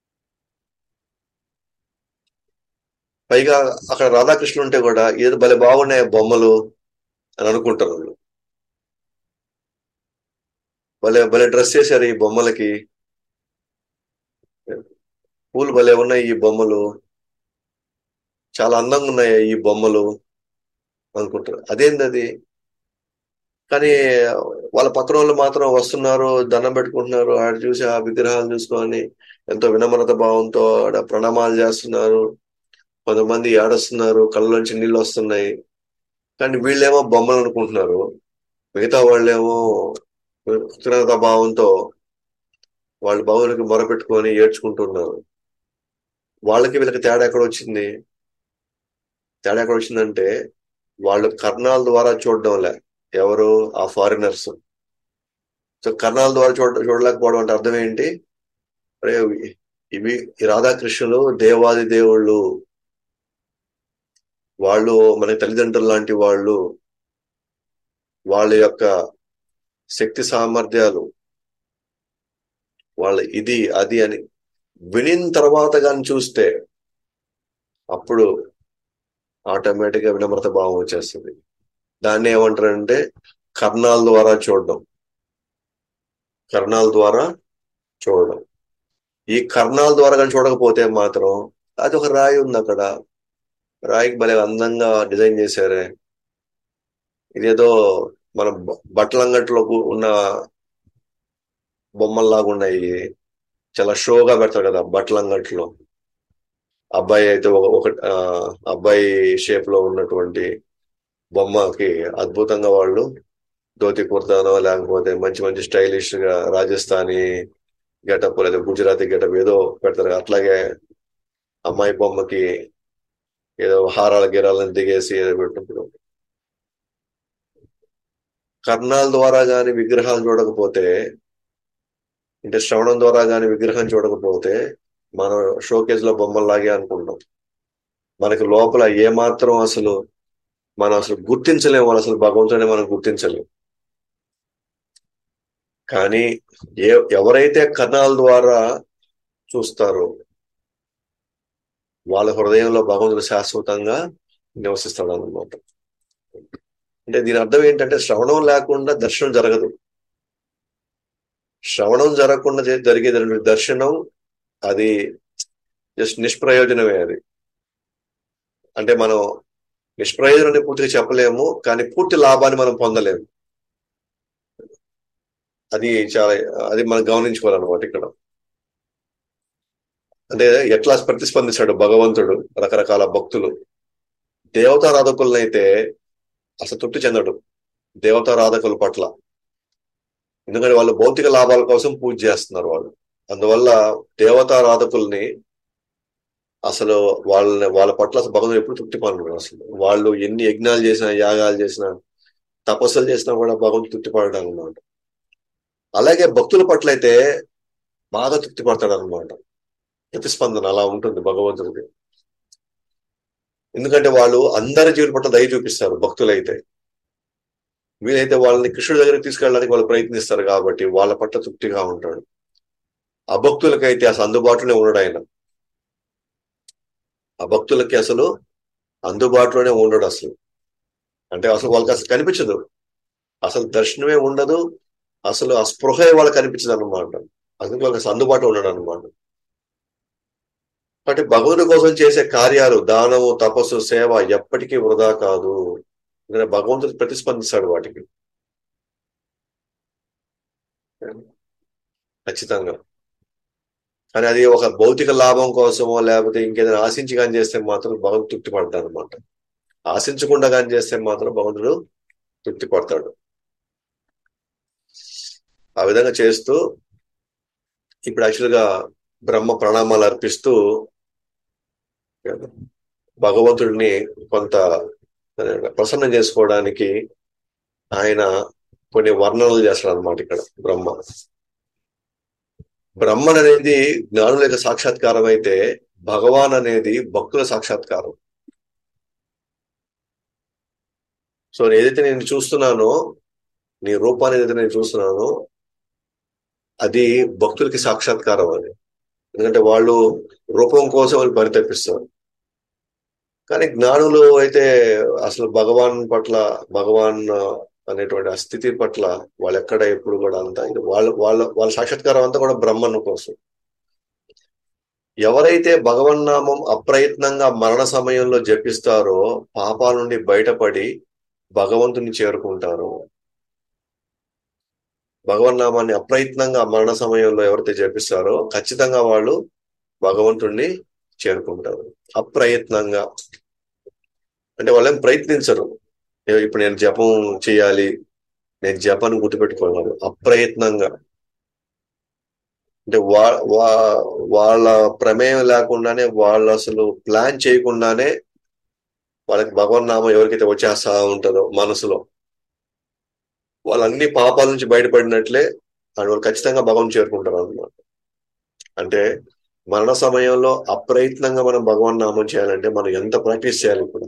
పైగా అక్కడ రాధాకృష్ణులు ఉంటే కూడా ఏదో భలే బాగున్నాయి ఆ బొమ్మలు అని అనుకుంటారు వాళ్ళు భలే భలే డ్రెస్ చేశారు ఈ బొమ్మలకి పూలు భలే ఉన్నాయి ఈ బొమ్మలు చాలా అందంగా ఉన్నాయి ఈ బొమ్మలు అనుకుంటారు అదేంది అది కానీ వాళ్ళ పక్కన వాళ్ళు మాత్రం వస్తున్నారు దండం పెట్టుకుంటున్నారు ఆడ చూసి ఆ విగ్రహాలు చూసుకొని ఎంతో వినమ్రత భావంతో ఆడ ప్రణామాలు చేస్తున్నారు కొంతమంది ఏడుస్తున్నారు కళ్ళలోంచి నీళ్ళు వస్తున్నాయి కానీ వీళ్ళేమో బొమ్మలు అనుకుంటున్నారు మిగతా వాళ్ళేమో కృతజ్ఞత భావంతో వాళ్ళ భవనికి మొరపెట్టుకొని ఏడ్చుకుంటున్నారు వాళ్ళకి వీళ్ళకి తేడా ఎక్కడ వచ్చింది తేడా ఎక్కడ వచ్చిందంటే వాళ్ళు కర్ణాల ద్వారా చూడడం లే ఎవరు ఆ ఫారినర్స్ సో కర్ణాల ద్వారా చూడ చూడలేకపోవడం అంటే అర్థం ఏంటి అరే ఇవి ఈ రాధాకృష్ణులు దేవాది దేవుళ్ళు వాళ్ళు మన తల్లిదండ్రులు లాంటి వాళ్ళు వాళ్ళ యొక్క శక్తి సామర్థ్యాలు వాళ్ళ ఇది అది అని వినిన తర్వాత కానీ చూస్తే అప్పుడు ఆటోమేటిక్ గా వినమ్రత భావం వచ్చేస్తుంది దాన్ని ఏమంటారంటే కర్ణాల ద్వారా చూడడం కర్ణాల ద్వారా చూడడం ఈ కర్ణాల ద్వారా కానీ చూడకపోతే మాత్రం అది ఒక రాయి ఉంది అక్కడ రాయికి భలే అందంగా డిజైన్ చేశారే ఇదేదో మన బ- బట్టల అంగట్లో ఉన్న బొమ్మల్లాగా ఉన్నాయి చాలా షోగా పెడతారు కదా బట్టల అంగట్లో అబ్బాయి అయితే ఒక ఒక ఆ, అబ్బాయి షేప్ లో ఉన్నటువంటి బొమ్మకి అద్భుతంగా వాళ్ళు ధోతి కుర్తానో లేకపోతే మంచి మంచి స్టైలిష్ గా రాజస్థానీ గెటప్ లేదా గుజరాతీ గెటప్ ఏదో పెడతారు అట్లాగే అమ్మాయి బొమ్మకి ఏదో హారాల గిరాలను దిగేసి ఏదో పెట్టినప్పుడు కర్ణాల ద్వారా గాని విగ్రహాలు చూడకపోతే అంటే శ్రవణం ద్వారా గాని విగ్రహం చూడకపోతే మనం షోకేజ్ లో బొమ్మల్లాగే అనుకుంటాం మనకి లోపల ఏమాత్రం అసలు మనం అసలు గుర్తించలేము వాళ్ళు అసలు భగవంతుని మనం గుర్తించలేము కానీ ఏ ఎవరైతే కర్ణాల ద్వారా చూస్తారో వాళ్ళ హృదయంలో భగవంతుడు శాశ్వతంగా నివసిస్తాడు అన్నమాట అంటే దీని అర్థం ఏంటంటే శ్రవణం లేకుండా దర్శనం జరగదు శ్రవణం జరగకుండా జే- జరిగేది దర్శనం అది జస్ట్ నిష్ప్రయోజనమే అది అంటే మనం నిష్ప్రయోజనాన్ని పూర్తిగా చెప్పలేము కానీ పూర్తి లాభాన్ని మనం పొందలేము అది చాలా అది మనం గమనించుకోవాలన్నమాట ఇక్కడ అంటే ఎట్లా ప్రతిస్పందిస్తాడు భగవంతుడు రకరకాల భక్తులు దేవతారాధకులనైతే అసలు తృప్తి చెందడు దేవతారాధకుల పట్ల ఎందుకంటే వాళ్ళు భౌతిక లాభాల కోసం పూజ చేస్తున్నారు వాళ్ళు అందువల్ల దేవతారాధకుల్ని అసలు వాళ్ళని వాళ్ళ పట్ల అసలు భగవంతుడు ఎప్పుడు తృప్తి పడరు అసలు వాళ్ళు ఎన్ని యజ్ఞాలు చేసినా యాగాలు చేసినా తపస్సులు చేసినా కూడా భగవంతుడు తృప్తి పడడం అనమాట అలాగే భక్తుల పట్ల అయితే బాగా తృప్తి పడతాడు అనమాట ప్రతిస్పందన అలా ఉంటుంది భగవంతుడికి ఎందుకంటే వాళ్ళు అందరి జీవిత పట్ల దయ చూపిస్తారు భక్తులైతే వీలైతే వాళ్ళని కృష్ణుడి దగ్గరికి తీసుకెళ్ళడానికి వాళ్ళు ప్రయత్నిస్తారు కాబట్టి వాళ్ళ పట్ల తృప్తిగా ఉంటాడు అభక్తులకైతే అసలు అందుబాటులోనే ఉండడు ఆయన ఆ భక్తులకి అసలు అందుబాటులోనే ఉండడు అసలు అంటే అసలు వాళ్ళకి అసలు కనిపించదు అసలు దర్శనమే ఉండదు అసలు ఆ స్పృహ వాళ్ళకి కనిపించదు అనమాట అందుకు వాళ్ళకి అసలు అందుబాటులో ఉండడు అనమాట కాబట్టి భగవంతుడి కోసం చేసే కార్యాలు దానము తపస్సు సేవ ఎప్పటికీ వృధా కాదు ఎందుకంటే భగవంతుడు ప్రతిస్పందిస్తాడు వాటికి ఖచ్చితంగా కానీ అది ఒక భౌతిక లాభం కోసమో లేకపోతే ఇంకేదైనా ఆశించి కానీ చేస్తే మాత్రం భగవంతుడు తృప్తి పడతాడు అనమాట ఆశించకుండా కానీ చేస్తే మాత్రం భగవంతుడు తృప్తి పడతాడు ఆ విధంగా చేస్తూ ఇప్పుడు యాక్చువల్గా బ్రహ్మ ప్రణామాలు అర్పిస్తూ భగవంతుడిని కొంత ప్రసన్నం చేసుకోవడానికి ఆయన కొన్ని వర్ణనలు చేస్తాడు అనమాట ఇక్కడ బ్రహ్మ బ్రహ్మన్ అనేది జ్ఞానుల యొక్క సాక్షాత్కారం అయితే భగవాన్ అనేది భక్తుల సాక్షాత్కారం సో ఏదైతే నేను చూస్తున్నానో నీ రూపాన్ని ఏదైతే నేను చూస్తున్నానో అది భక్తులకి సాక్షాత్కారం అది ఎందుకంటే వాళ్ళు రూపం కోసం వాళ్ళు పరితపిస్తారు కానీ జ్ఞానులు అయితే అసలు భగవాన్ పట్ల భగవాన్ అనేటువంటి ఆ స్థితి పట్ల వాళ్ళు ఎక్కడ ఎప్పుడు కూడా అంతా ఇది వాళ్ళ వాళ్ళ వాళ్ళ సాక్షాత్కారం అంతా కూడా బ్రహ్మన్ కోసం ఎవరైతే భగవన్నామం అప్రయత్నంగా మరణ సమయంలో జపిస్తారో పాపాల నుండి బయటపడి భగవంతుని చేరుకుంటారు భగవన్నామాన్ని అప్రయత్నంగా మరణ సమయంలో ఎవరైతే జపిస్తారో ఖచ్చితంగా వాళ్ళు భగవంతుణ్ణి చేరుకుంటారు అప్రయత్నంగా అంటే వాళ్ళేం ప్రయత్నించరు ఇప్పుడు నేను జపం చేయాలి నేను జపాన్ని గుర్తుపెట్టుకోవాలి అప్రయత్నంగా అంటే వా వాళ్ళ ప్రమేయం లేకుండానే వాళ్ళు అసలు ప్లాన్ చేయకుండానే వాళ్ళకి భగవన్ నామం ఎవరికైతే వచ్చేస్తా ఉంటుందో మనసులో వాళ్ళన్ని పాపాల నుంచి బయటపడినట్లే అని వాళ్ళు ఖచ్చితంగా భగవం చేరుకుంటారు అనమాట అంటే మరణ సమయంలో అప్రయత్నంగా మనం భగవన్ నామం చేయాలంటే మనం ఎంత ప్రాక్టీస్ చేయాలి ఇప్పుడు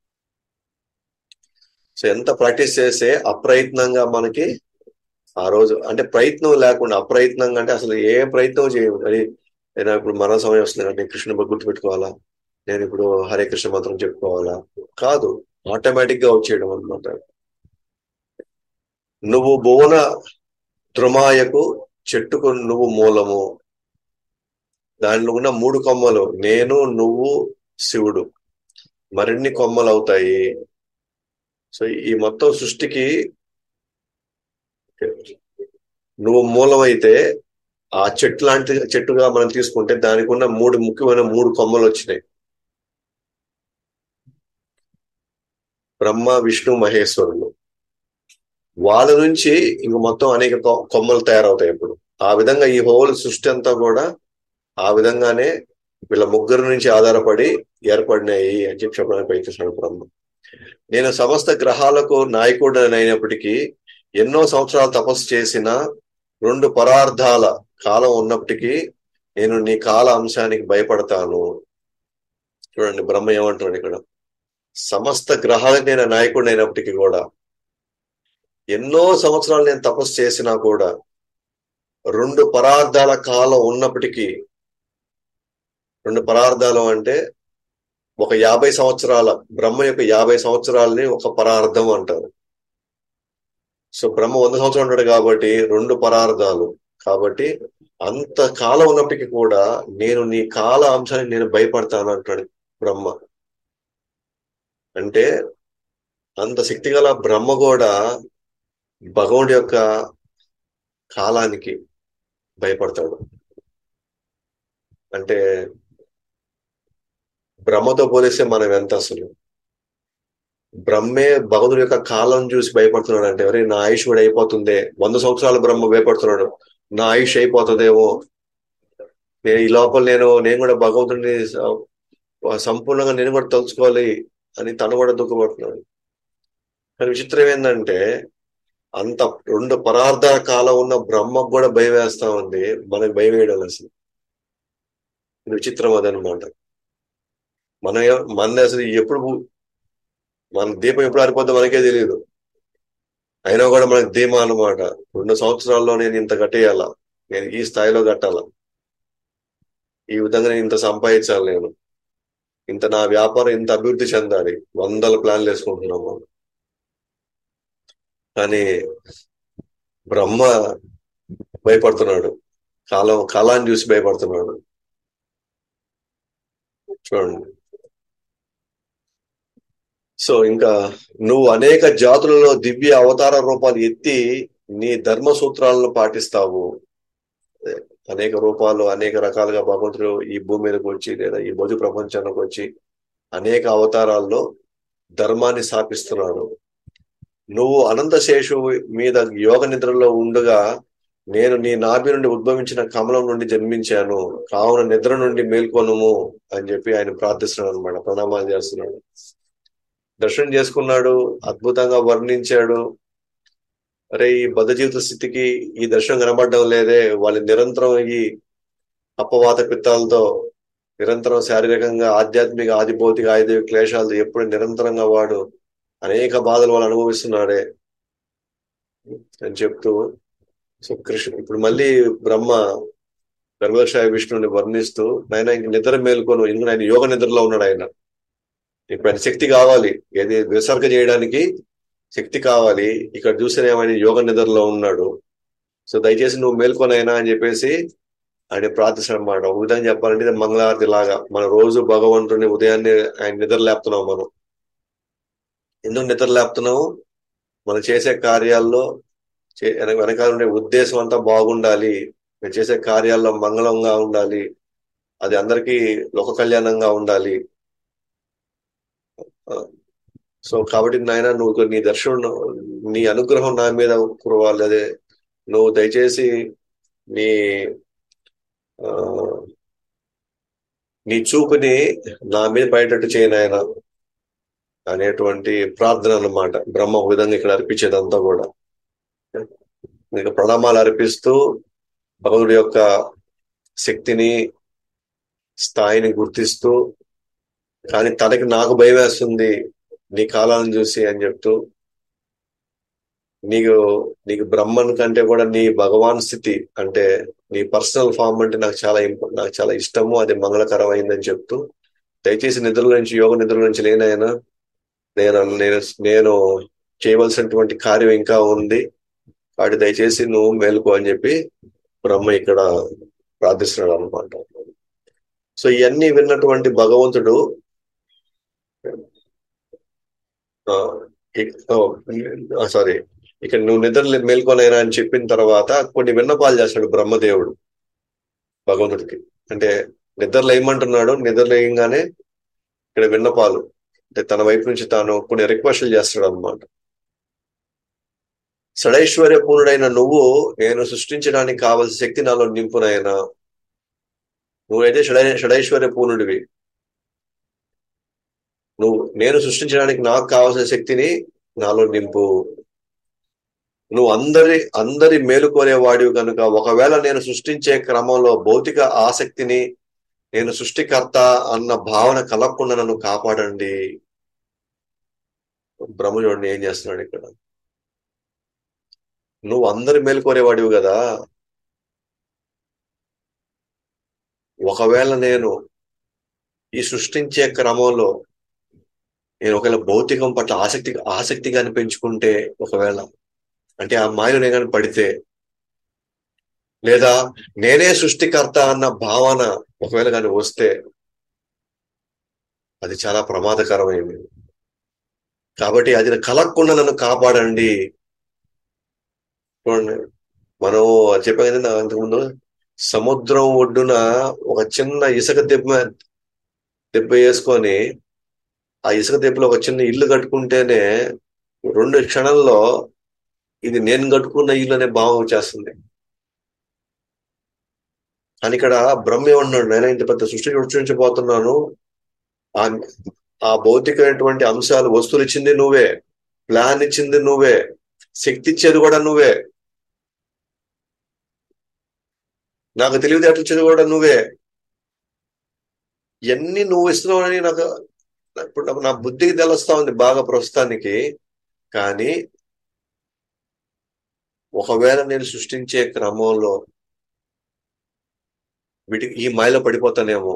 సో ఎంత ప్రాక్టీస్ చేస్తే అప్రయత్నంగా మనకి ఆ రోజు అంటే ప్రయత్నం లేకుండా అప్రయత్నంగా అంటే అసలు ఏ ప్రయత్నం చేయము అది నేను ఇప్పుడు మరణ సమయం వస్తుంది అంటే కృష్ణ గుర్తు పెట్టుకోవాలా నేను ఇప్పుడు హరే కృష్ణ మంత్రం చెప్పుకోవాలా కాదు ఆటోమేటిక్ గా వచ్చేయడం అనమాట నువ్వు భువన ద్రుమాయకు చెట్టుకు నువ్వు మూలము దానిలో ఉన్న మూడు కొమ్మలు నేను నువ్వు శివుడు మరిన్ని కొమ్మలు అవుతాయి సో ఈ మొత్తం సృష్టికి నువ్వు మూలమైతే ఆ చెట్టు లాంటి చెట్టుగా మనం తీసుకుంటే దానికి ఉన్న మూడు ముఖ్యమైన మూడు కొమ్మలు వచ్చినాయి బ్రహ్మ విష్ణు మహేశ్వరులు వాళ్ళ నుంచి ఇంక మొత్తం అనేక కొమ్మలు తయారవుతాయి ఇప్పుడు ఆ విధంగా ఈ హోల్ సృష్టి అంతా కూడా ఆ విధంగానే వీళ్ళ ముగ్గురు నుంచి ఆధారపడి ఏర్పడినాయి అని చెప్పి చెప్పడానికి ప్రయత్నిస్తున్నాడు బ్రహ్మ నేను సమస్త గ్రహాలకు నాయకుడు అయినప్పటికీ ఎన్నో సంవత్సరాలు తపస్సు చేసిన రెండు పరార్థాల కాలం ఉన్నప్పటికీ నేను నీ కాల అంశానికి భయపడతాను చూడండి బ్రహ్మ ఏమంటున్నాడు ఇక్కడ సమస్త గ్రహాలకు నేను నాయకుడు అయినప్పటికీ కూడా ఎన్నో సంవత్సరాలు నేను తపస్సు చేసినా కూడా రెండు పరార్థాల కాలం ఉన్నప్పటికీ రెండు పరార్థాలు అంటే ఒక యాభై సంవత్సరాల బ్రహ్మ యొక్క యాభై సంవత్సరాలని ఒక పరార్థం అంటారు సో బ్రహ్మ వంద సంవత్సరాలు ఉంటాడు కాబట్టి రెండు పరార్థాలు కాబట్టి అంత కాలం ఉన్నప్పటికీ కూడా నేను నీ కాల అంశానికి నేను భయపడతాను అంటాడు బ్రహ్మ అంటే అంత శక్తిగల బ్రహ్మ కూడా భగవుడి యొక్క కాలానికి భయపడతాడు అంటే బ్రహ్మతో పోలిస్తే మనం ఎంత అసలు బ్రహ్మే భగవంతుడి యొక్క కాలం చూసి భయపడుతున్నాడు అంటే ఎవరే నా ఆయుష్ కూడా అయిపోతుందే వంద సంవత్సరాల బ్రహ్మ భయపడుతున్నాడు నా ఆయుష్ అయిపోతుందేమో నేను ఈ లోపల నేను నేను కూడా భగవంతుడిని స- సంపూర్ణంగా నేను కూడా తలుచుకోవాలి అని తను కూడా దుఃఖపడుతున్నాడు కానీ విచిత్రం ఏంటంటే అంత రెండు పరార్థ కాలం ఉన్న బ్రహ్మకు కూడా భయం వేస్తా ఉంది మనకు భయం వేయడం అసలు ఇది విచిత్రం అదనమాట మన మన అసలు ఎప్పుడు మన దీపం ఎప్పుడు ఆరిపోద్దో మనకే తెలియదు అయినా కూడా మనకు ధీమా అన్నమాట రెండు సంవత్సరాల్లో నేను ఇంత కట్టేయాలా నేను ఈ స్థాయిలో కట్టాలా ఈ విధంగా నేను ఇంత సంపాదించాలి నేను ఇంత నా వ్యాపారం ఇంత అభివృద్ధి చెందాలి వందల ప్లాన్లు వేసుకుంటున్నాం మనం కానీ బ్రహ్మ భయపడుతున్నాడు కాలం కాలాన్ని చూసి భయపడుతున్నాడు చూడండి సో ఇంకా నువ్వు అనేక జాతులలో దివ్య అవతార రూపాలు ఎత్తి నీ ధర్మ సూత్రాలను పాటిస్తావు అదే, అనేక రూపాలు అనేక రకాలుగా భగవంతుడు ఈ భూమి మీదకి వచ్చి లేదా ఈ భౌతిక ప్రపంచానికి వచ్చి అనేక అవతారాల్లో ధర్మాన్ని స్థాపిస్తున్నాడు నువ్వు అనంత శేషు మీద యోగ నిద్రలో ఉండగా నేను నీ నాభి నుండి ఉద్భవించిన కమలం నుండి జన్మించాను కావున నిద్ర నుండి మేల్కొనుము అని చెప్పి ఆయన ప్రార్థిస్తున్నాడు అనమాట ప్రణామాలు చేస్తున్నాడు దర్శనం చేసుకున్నాడు అద్భుతంగా వర్ణించాడు అరే ఈ బద్ధ జీవిత స్థితికి ఈ దర్శనం కనబడడం లేదే వాళ్ళు నిరంతరం ఈ అపవాత పిత్తాలతో నిరంతరం శారీరకంగా ఆధ్యాత్మిక ఆదిభౌతిక ఆయుధ క్లేశాలతో ఎప్పుడు నిరంతరంగా వాడు అనేక బాధలు వాళ్ళు అనుభవిస్తున్నాడే అని చెప్తూ సో కృష్ణ ఇప్పుడు మళ్ళీ బ్రహ్మ గర్భక్షాయ విష్ణువుని వర్ణిస్తూ ఆయన ఇంక నిద్ర మేల్కొను ఎందుకంటే ఆయన యోగ నిద్రలో ఉన్నాడు ఆయన ఇప్పుడు ఆయన శక్తి కావాలి ఏది విసర్గ చేయడానికి శక్తి కావాలి ఇక్కడ చూసిన ఆయన యోగ నిద్రలో ఉన్నాడు సో దయచేసి నువ్వు మేల్కొనైనా అని చెప్పేసి ఆయన ప్రార్థిస్తాడు అనమాట ఒక విధంగా చెప్పాలంటే ఇది మంగళారతి లాగా మన రోజు భగవంతుని ఉదయాన్నే ఆయన నిద్ర లేపుతున్నాం మనం ఎందుకు నిద్ర లేపుతున్నాము మనం చేసే కార్యాల్లో చే- వెనక వెనకాల ఉండే ఉద్దేశం అంతా బాగుండాలి మేము చేసే కార్యాల్లో మంగళంగా ఉండాలి అది అందరికీ లోక కళ్యాణంగా ఉండాలి ఆ, సో కాబట్టి నాయన నువ్వు నీ దర్శనం నీ అనుగ్రహం నా మీద కురవాలి అదే నువ్వు దయచేసి నీ ఆ, నీ చూపుని నా మీద పడేటట్టు చేయను ఆయన అనేటువంటి ప్రార్థన అన్నమాట బ్రహ్మ ఒక విధంగా ఇక్కడ అర్పించేదంతా కూడా నీకు ప్రణామాలు అర్పిస్తూ భగవుడి యొక్క శక్తిని స్థాయిని గుర్తిస్తూ కానీ తనకి నాకు భయం వేస్తుంది నీ కాలాలను చూసి అని చెప్తూ నీకు నీకు బ్రహ్మన్ కంటే కూడా నీ భగవాన్ స్థితి అంటే నీ పర్సనల్ ఫామ్ అంటే నాకు చాలా ఇంప- నాకు చాలా ఇష్టము అది మంగళకరమైందని చెప్తూ దయచేసి నిద్రల నుంచి యోగ నిద్రల నుంచి లేనైనా నేను నేను నేను చేయవలసినటువంటి కార్యం ఇంకా ఉంది వాటి దయచేసి నువ్వు మేలుకో అని చెప్పి బ్రహ్మ ఇక్కడ ప్రార్థిస్తున్నాడు అనమాట సో ఇవన్నీ విన్నటువంటి భగవంతుడు సారీ ఇక్కడ నువ్వు నిద్ర మేల్కొనైనా అని చెప్పిన తర్వాత కొన్ని విన్నపాలు చేస్తాడు బ్రహ్మదేవుడు భగవంతుడికి అంటే నిద్రలో ఏమంటున్నాడు నిద్ర లేయంగానే ఇక్కడ విన్నపాలు అంటే తన వైపు నుంచి తాను కొన్ని రిక్వెస్ట్లు చేస్తాడు అనమాట షడైశ్వర్య పూర్ణుడైన నువ్వు నేను సృష్టించడానికి కావలసిన శక్తి నాలో నింపునైనా నువ్వైతే షడై షడైశ్వర్య పూర్ణుడివి నువ్వు నేను సృష్టించడానికి నాకు కావాల్సిన శక్తిని నాలో నింపు నువ్వు అందరి అందరి మేలుకోరేవాడివి కనుక ఒకవేళ నేను సృష్టించే క్రమంలో భౌతిక ఆసక్తిని నేను సృష్టికర్త అన్న భావన కలగకుండా నన్ను కాపాడండి బ్రహ్మ చూడండి ఏం చేస్తున్నాడు ఇక్కడ నువ్వు అందరి మేలుకోరేవాడివి కదా ఒకవేళ నేను ఈ సృష్టించే క్రమంలో నేను ఒకవేళ భౌతికం పట్ల ఆసక్తి ఆసక్తిగా పెంచుకుంటే ఒకవేళ అంటే ఆ మాయలో నేను కానీ పడితే లేదా నేనే సృష్టికర్త అన్న భావన ఒకవేళ కానీ వస్తే అది చాలా ప్రమాదకరమైంది కాబట్టి అది కలగకుండా నన్ను కాపాడండి చూడండి మనం చెప్పాం కదా అంతకుముందు సముద్రం ఒడ్డున ఒక చిన్న ఇసుక దెబ్బ దెబ్బ వేసుకొని ఆ ఇసుక దెబ్బలో ఒక చిన్న ఇల్లు కట్టుకుంటేనే రెండు క్షణాల్లో ఇది నేను కట్టుకున్న ఇల్లు అనే భావం వచ్చేస్తుంది కానీ ఇక్కడ బ్రహ్మ ఏమన్నాడు నేను ఇంత పెద్ద సృష్టి సృష్టించబోతున్నాను ఆ ఆ భౌతికమైనటువంటి అంశాలు వస్తువులు ఇచ్చింది నువ్వే ప్లాన్ ఇచ్చింది నువ్వే శక్తి ఇచ్చేది కూడా నువ్వే నాకు తెలివితేటలు ఇచ్చేది కూడా నువ్వే ఇవన్నీ నువ్వు ఇస్తున్నావని నాకు ఇప్పుడు నాకు నా బుద్ధికి తెలుస్తా ఉంది బాగా ప్రస్తుతానికి కానీ ఒకవేళ నేను సృష్టించే క్రమంలో వీటికి ఈ మాయలో పడిపోతానేమో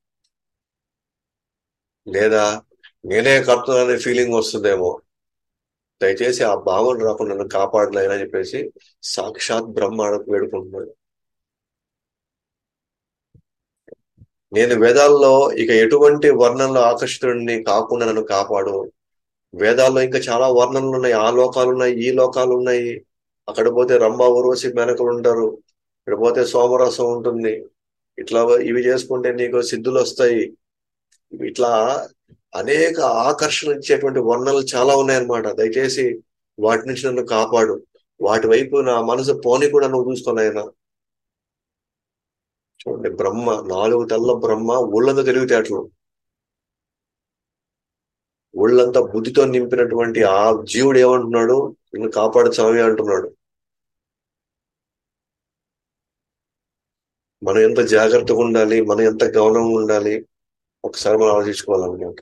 లేదా నేనే కడుతున్నాననే ఫీలింగ్ వస్తుందేమో దయచేసి ఆ భావన రాకుండా నన్ను కాపాడలేనా అని చెప్పేసి సాక్షాత్ బ్రహ్మ వేడుకుంటున్నాడు నేను వేదాల్లో ఇక ఎటువంటి వర్ణంలో ఆకర్షితుడిని కాకుండా నన్ను కాపాడు వేదాల్లో ఇంకా చాలా వర్ణనలు ఉన్నాయి ఆ లోకాలు ఉన్నాయి ఈ లోకాలు ఉన్నాయి అక్కడ పోతే రంభ ఊర్వశి మేనకలు ఉంటారు ఇక్కడ పోతే సోమరసం ఉంటుంది ఇట్లా ఇవి చేసుకుంటే నీకు సిద్ధులు వస్తాయి ఇట్లా అనేక ఆకర్షణ ఇచ్చేటువంటి వర్ణనలు చాలా ఉన్నాయన్నమాట దయచేసి వాటి నుంచి నన్ను కాపాడు వాటి వైపు నా మనసు పోని కూడా నువ్వు చూసుకున్నాయన చూడండి బ్రహ్మ నాలుగు తెల్ల బ్రహ్మ ఊళ్ళంతా తెలివితేటలు ఊళ్ళంతా బుద్ధితో నింపినటువంటి ఆ జీవుడు ఏమంటున్నాడు నిన్ను కాపాడు స్వామి అంటున్నాడు మనం ఎంత జాగ్రత్తగా ఉండాలి మనం ఎంత గౌరవంగా ఉండాలి ఒకసారి మనం ఆలోచించుకోవాలన్నమాట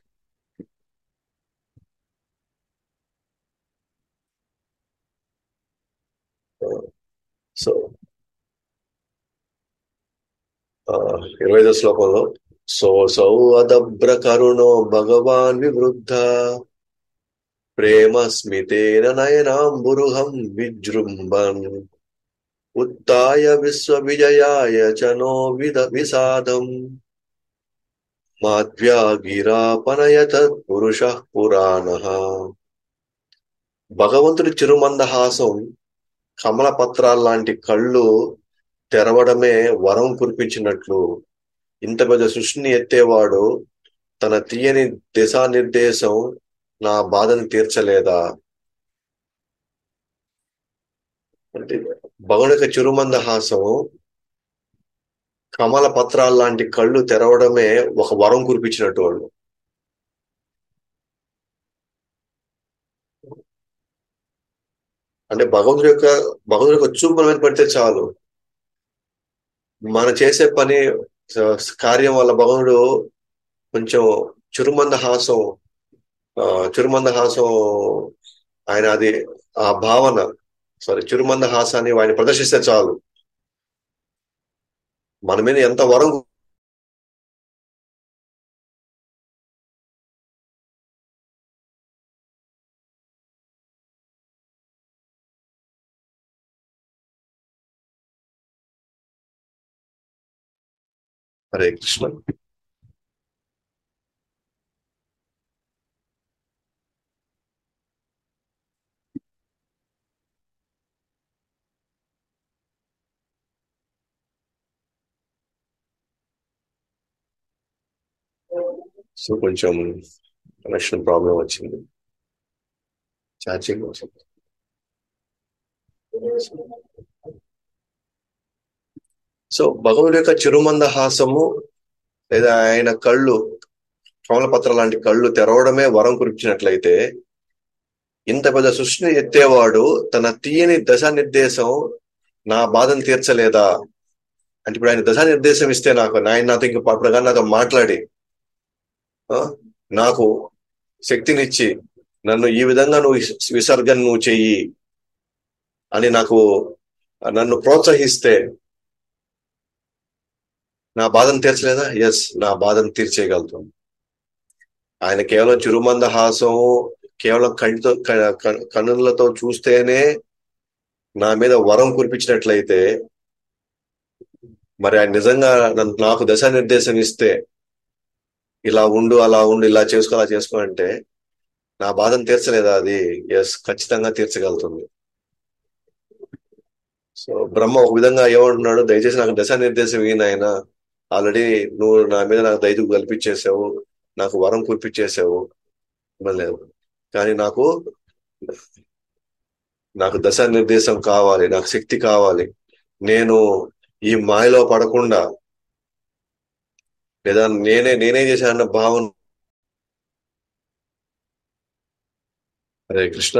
సో ఇరవై ఐదో శ్లోకంలో సో సౌ అదభ్ర కరుణో భగవాన్ వివృద్ధ ప్రేమ స్మితేన నయనాంబురుహం విజృంభన్ ఉత్తాయ విశ్వ విజయాయ చనో విద విషాదం మాధ్వ్యాగిరాపనయత పురుష పురాణ భగవంతుడి చిరుమందహాసం కమల పత్రాల్లాంటి కళ్ళు తెరవడమే వరం కురిపించినట్లు ఇంత పెద్ద సృష్టిని ఎత్తేవాడు తన తీయని దిశానిర్దేశం నా బాధను తీర్చలేదా అంటే భగవునిక చిరుమందహాసం కమల పత్రాల్లాంటి కళ్ళు తెరవడమే ఒక వరం కురిపించినట్టు వాళ్ళు అంటే భగవంతుడి యొక్క భగవంతుడి యొక్క చూపు మన మీద పడితే చాలు మనం చేసే పని కార్యం వల్ల భగవానుడు కొంచెం చురుమంద హాసం చురుమంద హాసం ఆయన అది ఆ భావన సారీ చురుమంద హాసాన్ని ఆయన ప్రదర్శిస్తే చాలు మన మీద ఎంత వరం హరే కృష్ణ సో కొంచెం కనెక్షన్ ప్రాబ్లం వచ్చింది ఛార్జింగ్ వచ్చింది సో భగవుడి యొక్క చిరుమంద హాసము లేదా ఆయన కళ్ళు కమలపత్ర లాంటి కళ్ళు తెరవడమే వరం కురిపించినట్లయితే ఇంత పెద్ద సృష్టిని ఎత్తేవాడు తన తీయని దశా నిర్దేశం నా బాధను తీర్చలేదా అంటే ఇప్పుడు ఆయన దశా నిర్దేశం ఇస్తే నాకు ఆయన నాతో ఇంక అప్పుడు కానీ నాతో మాట్లాడి నాకు శక్తినిచ్చి నన్ను ఈ విధంగా నువ్వు విసర్గం నువ్వు చెయ్యి అని నాకు నన్ను ప్రోత్సహిస్తే నా బాధను తీర్చలేదా ఎస్ నా బాధను తీర్చేయగలుగుతాను ఆయన కేవలం చిరుమంద హాసం కేవలం కంటితో కన్నులతో చూస్తేనే నా మీద వరం కురిపించినట్లయితే మరి ఆయన నిజంగా నాకు దశ నిర్దేశం ఇస్తే ఇలా ఉండు అలా ఉండు ఇలా చేసుకో అలా చేసుకో అంటే నా బాధను తీర్చలేదా అది ఎస్ ఖచ్చితంగా తీర్చగలుగుతుంది సో బ్రహ్మ ఒక విధంగా ఏమంటున్నాడు దయచేసి నాకు దశ నిర్దేశం ఈయన ఆయన ఆల్రెడీ నువ్వు నా మీద నాకు దైదుకు కల్పించేసావు నాకు వరం కురిపించేసావు ఇబ్బంది లేదు కానీ నాకు నాకు దశ నిర్దేశం కావాలి నాకు శక్తి కావాలి నేను ఈ మాయలో పడకుండా లేదా నేనే నేనే చేశానన్న భావన హరే కృష్ణ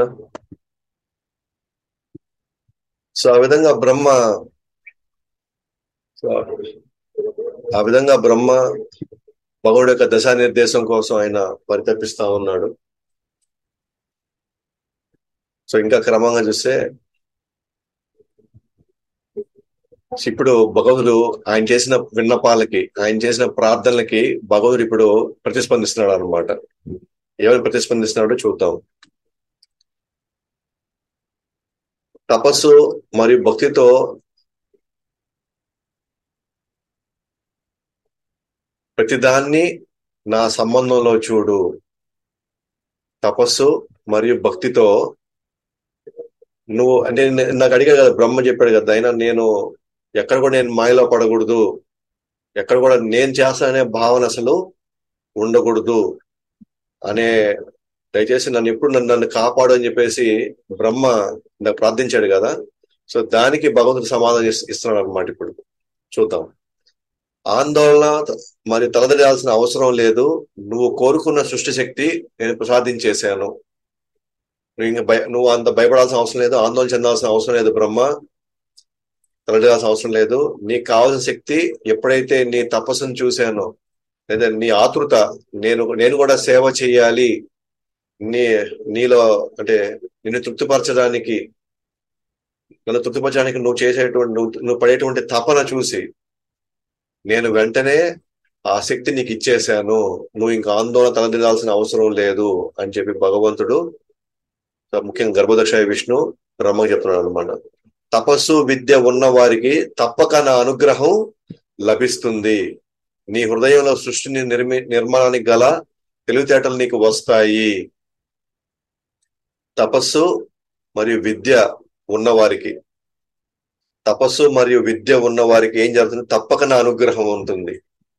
సో ఆ విధంగా బ్రహ్మ సో ఆ విధంగా బ్రహ్మ భగవుడు యొక్క దశా నిర్దేశం కోసం ఆయన పరితపిస్తా ఉన్నాడు సో ఇంకా క్రమంగా చూస్తే ఇప్పుడు భగవదుడు ఆయన చేసిన విన్నపాలకి ఆయన చేసిన ప్రార్థనలకి భగవదుడు ఇప్పుడు ప్రతిస్పందిస్తున్నాడు అనమాట ఏమని ప్రతిస్పందిస్తున్నాడో చూద్దాం తపస్సు మరియు భక్తితో ప్రతిదాన్ని నా సంబంధంలో చూడు తపస్సు మరియు భక్తితో నువ్వు అంటే నే- నాకు అడిగాడు కదా బ్రహ్మ చెప్పాడు కదా అయినా నేను ఎక్కడ కూడా నేను మాయలో పడకూడదు ఎక్కడ కూడా నేను చేస్తాననే భావన అసలు ఉండకూడదు అనే దయచేసి నన్ను ఎప్పుడు నన్ను నన్ను కాపాడు అని చెప్పేసి బ్రహ్మ నాకు ప్రార్థించాడు కదా సో దానికి భగవంతుడు సమాధానం ఇస్- ఇస్తున్నాడు అనమాట ఇప్పుడు చూద్దాం ఆందోళన మరి తలదడాల్సిన అవసరం లేదు నువ్వు కోరుకున్న సృష్టి శక్తి నేను ప్రసాదించేశాను నువ్వు ఇంకా భయ నువ్వు అంత భయపడాల్సిన అవసరం లేదు ఆందోళన చెందాల్సిన అవసరం లేదు బ్రహ్మ తలడాల్సిన అవసరం లేదు నీకు కావాల్సిన శక్తి ఎప్పుడైతే నీ తపస్సును చూశానో లేదా నీ ఆతృత నేను నేను కూడా సేవ చేయాలి నీ నీలో అంటే నిన్ను తృప్తిపరచడానికి నన్ను తృప్తిపరచడానికి నువ్వు చేసేటువంటి నువ్వు నువ్వు పడేటువంటి తపన చూసి నేను వెంటనే ఆ శక్తి నీకు ఇచ్చేశాను నువ్వు ఇంకా ఆందోళన తలదిదాల్సిన అవసరం లేదు అని చెప్పి భగవంతుడు ముఖ్యంగా గర్భదక్షాయ విష్ణు బ్రహ్మకి చెప్తున్నాడు అనమాట తపస్సు విద్య ఉన్న వారికి తప్పక నా అనుగ్రహం లభిస్తుంది నీ హృదయంలో సృష్టిని నిర్మి నిర్మాణానికి గల తెలివితేటలు నీకు వస్తాయి తపస్సు మరియు విద్య ఉన్నవారికి తపస్సు మరియు విద్య ఉన్న వారికి ఏం జరుగుతుంది తప్పక నా అనుగ్రహం ఉంటుంది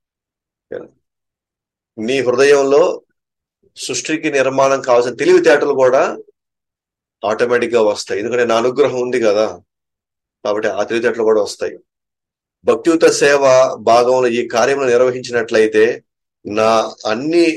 నీ హృదయంలో సృష్టికి నిర్మాణం కావాల్సిన తెలివితేటలు కూడా ఆటోమేటిక్ గా వస్తాయి ఎందుకంటే నా అనుగ్రహం ఉంది కదా కాబట్టి ఆ తెలివితేటలు కూడా వస్తాయి భక్తియుత సేవ భాగంలో ఈ కార్యములు నిర్వహించినట్లయితే నా అన్ని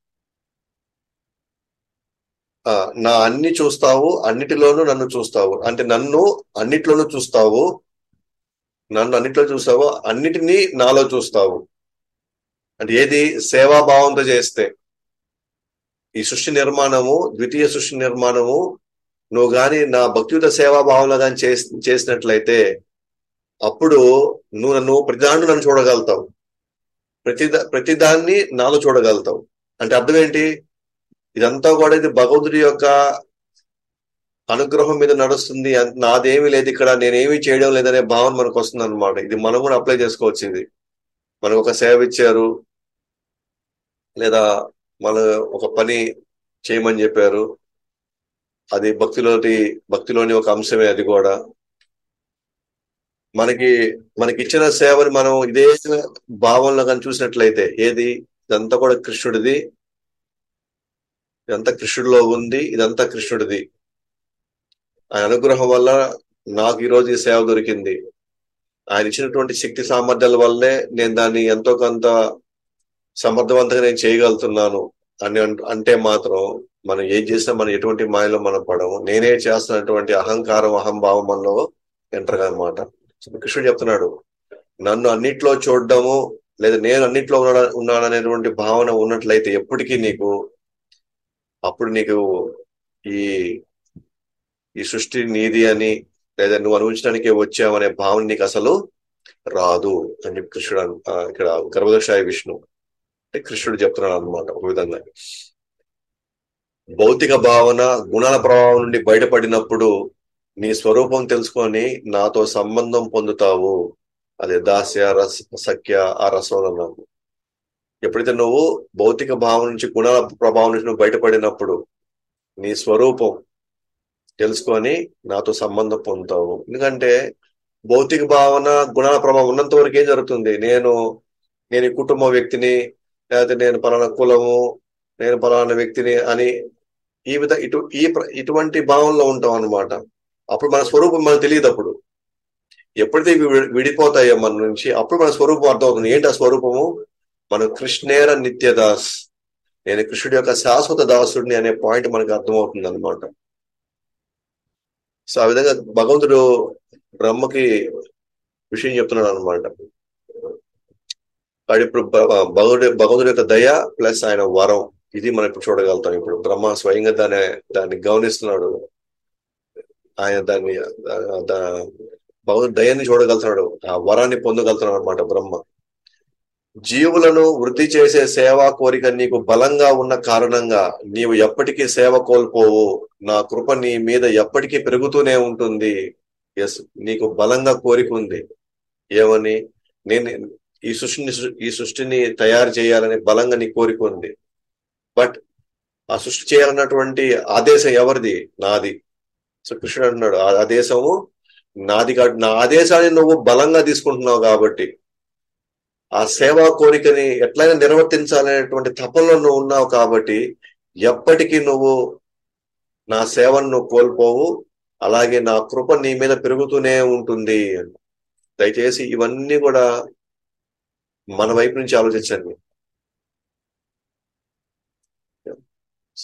ఆ, నా అన్ని చూస్తావు అన్నిటిలోనూ నన్ను చూస్తావు అంటే నన్ను అన్నిట్లోనూ చూస్తావు నన్ను అన్నిట్లో చూస్తావు అన్నిటినీ నాలో చూస్తావు అంటే ఏది సేవాభావంతో చేస్తే ఈ సృష్టి నిర్మాణము ద్వితీయ సృష్టి నిర్మాణము నువ్వు గాని నా భక్తియుత సేవాభావంలో కానీ చేసినట్లయితే అప్పుడు నువ్వు నన్ను ప్రతిదాన్ని నన్ను చూడగలుగుతావు ప్రతి ప్రతిదాన్ని నాలో చూడగలుగుతావు అంటే అర్థం ఏంటి ఇదంతా కూడా ఇది భగవంతుడి యొక్క అనుగ్రహం మీద నడుస్తుంది అన్- నాదేమీ లేదు ఇక్కడ నేనేమీ చేయడం లేదనే భావన మనకు వస్తుంది అనమాట ఇది మనం కూడా అప్లై చేసుకోవచ్చు ఇది మనకు ఒక సేవ ఇచ్చారు లేదా మన ఒక పని చేయమని చెప్పారు అది భక్తిలోని భక్తిలోని ఒక అంశమే అది కూడా మనకి మనకి ఇచ్చిన సేవని మనం ఇదే భావంలో కానీ చూసినట్లయితే ఏది ఇదంతా కూడా కృష్ణుడిది ఇదంతా కృష్ణుడిలో ఉంది ఇదంతా కృష్ణుడిది ఆయన అనుగ్రహం వల్ల నాకు ఈరోజు ఈ సేవ దొరికింది ఆయన ఇచ్చినటువంటి శక్తి సామర్థ్యాల వల్లే నేను దాన్ని ఎంతో కొంత సమర్థవంతంగా నేను చేయగలుగుతున్నాను అని అన్- అంటే మాత్రం మనం ఏం చేసినా మనం ఎటువంటి మాయలో మనం పడము నేనే చేస్తున్నటువంటి అహంకారం అహంభావం మనలో ఎంటర్ అనమాట కృష్ణుడు చెప్తున్నాడు నన్ను అన్నిట్లో చూడడము లేదా నేను అన్నిట్లో ఉన్నాడు ఉన్నాననేటువంటి భావన ఉన్నట్లయితే ఎప్పటికీ నీకు అప్పుడు నీకు ఈ ఈ సృష్టి నీది అని లేదా నువ్వు అనుభవించడానికి వచ్చావనే భావన నీకు అసలు రాదు అని చెప్పి కృష్ణుడు అన్- ఆ, ఇక్కడ గర్భదక్షాయ విష్ణు అంటే కృష్ణుడు చెప్తున్నాడు అనమాట ఒక విధంగా భౌతిక భావన గుణాల ప్రభావం నుండి బయటపడినప్పుడు నీ స్వరూపం తెలుసుకొని నాతో సంబంధం పొందుతావు అదే దాస్య రస సఖ్య ఆ రసం అన్నాము ఎప్పుడైతే నువ్వు భౌతిక భావం నుంచి గుణాల ప్రభావం నుంచి నువ్వు బయటపడినప్పుడు నీ స్వరూపం తెలుసుకొని నాతో సంబంధం పొందుతావు ఎందుకంటే భౌతిక భావన గుణాల ప్రభావం ఉన్నంత వరకు ఏం జరుగుతుంది నేను నేను ఈ కుటుంబ వ్యక్తిని లేకపోతే నేను పలానా కులము నేను పలానా వ్యక్తిని అని ఈ విధ ఇటు ఈ ప్ర- ఇటువంటి భావంలో ఉంటాం అన్నమాట అప్పుడు మన స్వరూపం మనకు తెలియదు అప్పుడు ఎప్పుడైతే ఇవి విడి- విడిపోతాయో మన నుంచి అప్పుడు మన స్వరూపం అర్థమవుతుంది ఏంటి ఆ స్వరూపము మన కృష్ణేర నిత్యదాస్ నేను కృష్ణుడి యొక్క శాశ్వత దాసుడిని అనే పాయింట్ మనకు అర్థమవుతుంది అనమాట సో ఆ విధంగా భగవంతుడు బ్రహ్మకి విషయం చెప్తున్నాడు అనమాట వాడు ఇప్పుడు భ- భగవంతుడి భగవంతుడి యొక్క దయ ప్లస్ ఆయన వరం ఇది మనం ఇప్పుడు చూడగలుగుతాం ఇప్పుడు బ్రహ్మ స్వయంగా దాన్ని దాన్ని గమనిస్తున్నాడు ఆయన దాన్ని ఆ- దా- భగవంతుడి దయాన్ని చూడగలుగుతున్నాడు ఆ వరాన్ని పొందగలుగుతున్నాడు అనమాట బ్రహ్మ జీవులను వృద్ధి చేసే సేవా కోరిక నీకు బలంగా ఉన్న కారణంగా నీవు ఎప్పటికీ సేవ కోల్పోవు నా కృప నీ మీద ఎప్పటికీ పెరుగుతూనే ఉంటుంది ఎస్ నీకు బలంగా కోరిక ఉంది ఏమని నేను ఈ సృష్టిని ఈ సృష్టిని తయారు చేయాలని బలంగా నీ కోరిక ఉంది బట్ ఆ సృష్టి చేయాలన్నటువంటి ఆదేశం ఎవరిది నాది సో కృష్ణుడు అంటున్నాడు ఆ ఆదేశము నాది కాదు నా ఆదేశాన్ని నువ్వు బలంగా తీసుకుంటున్నావు కాబట్టి ఆ సేవా కోరికని ఎట్లయినా నిర్వర్తించాలనేటువంటి తపనలో నువ్వు ఉన్నావు కాబట్టి ఎప్పటికీ నువ్వు నా సేవను నువ్వు కోల్పోవు అలాగే నా కృప నీ మీద పెరుగుతూనే ఉంటుంది దయచేసి ఇవన్నీ కూడా మన వైపు నుంచి ఆలోచించండి సో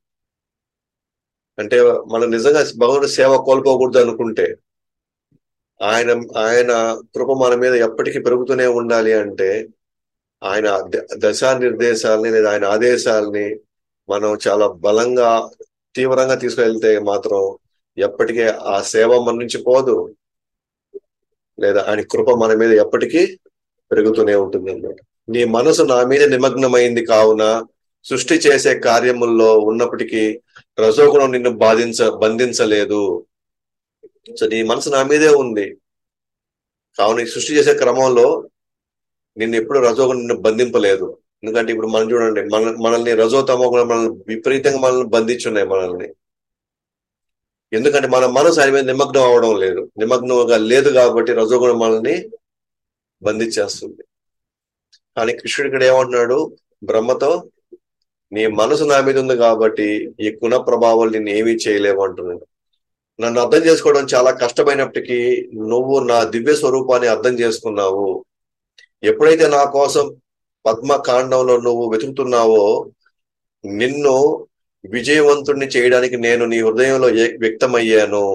అంటే మనం నిజంగా భగవంతుడి సేవ కోల్పోకూడదు అనుకుంటే ఆయన ఆయన కృప మన మీద ఎప్పటికీ పెరుగుతూనే ఉండాలి అంటే ఆయన ద- దశా నిర్దేశాలని లేదా ఆయన ఆదేశాలని మనం చాలా బలంగా తీవ్రంగా తీసుకెళ్తే మాత్రం ఎప్పటికీ ఆ సేవ మన నుంచి పోదు లేదా ఆయన కృప మన మీద ఎప్పటికీ పెరుగుతూనే ఉంటుంది అన్నమాట నీ మనసు నా మీద నిమగ్నమైంది కావున సృష్టి చేసే కార్యముల్లో ఉన్నప్పటికీ రజోగుణం నిన్ను బాధించ బంధించలేదు సో నీ మనసు నా మీదే ఉంది కావున ఈ సృష్టి చేసే క్రమంలో నిన్ను ఎప్పుడు రజోగుణం నిన్ను బంధింపలేదు ఎందుకంటే ఇప్పుడు మనం చూడండి మన మనల్ని రజో తమో గుణం మనల్ని విపరీతంగా మనల్ని బంధించున్నాయి మనల్ని ఎందుకంటే మన మనసు ఆయన మీద నిమగ్నం అవడం లేదు నిమగ్నంగా లేదు కాబట్టి రజోగుణం మనల్ని బంధించేస్తుంది కానీ కృష్ణుడు ఇక్కడ ఏమంటున్నాడు బ్రహ్మతో నీ మనసు నా మీద ఉంది కాబట్టి ఈ గుణ ప్రభావాలు నిన్ను ఏమీ చేయలేవు అంటున్నాడు నన్ను అర్థం చేసుకోవడం చాలా కష్టమైనప్పటికీ నువ్వు నా దివ్య స్వరూపాన్ని అర్థం చేసుకున్నావు ఎప్పుడైతే నా కోసం పద్మ కాండంలో నువ్వు వెతుకుతున్నావో నిన్ను విజయవంతుణ్ణి చేయడానికి నేను నీ హృదయంలో ఏ- వ్యక్తమయ్యాను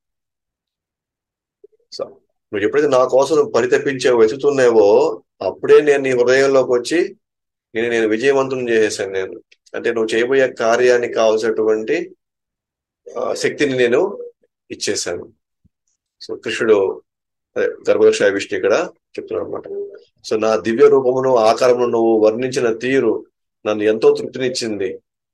సో, నువ్వు ఎప్పుడైతే నా కోసం నువ్వు పరితపించావో వెతుకుతున్నావో అప్పుడే నేను నీ హృదయంలోకి వచ్చి నేను నేను విజయవంతుని చేసేసాను నేను అంటే నువ్వు చేయబోయే కార్యానికి కావాల్సినటువంటి ఆ, శక్తిని నేను ఇచ్చేసాను సో కృష్ణుడు అదే గర్భదక్ష విష్ణు ఇక్కడ చెప్తున్నాడు అనమాట సో నా దివ్య రూపమును ఆకారమును నువ్వు వర్ణించిన తీరు నన్ను ఎంతో తృప్తినిచ్చింది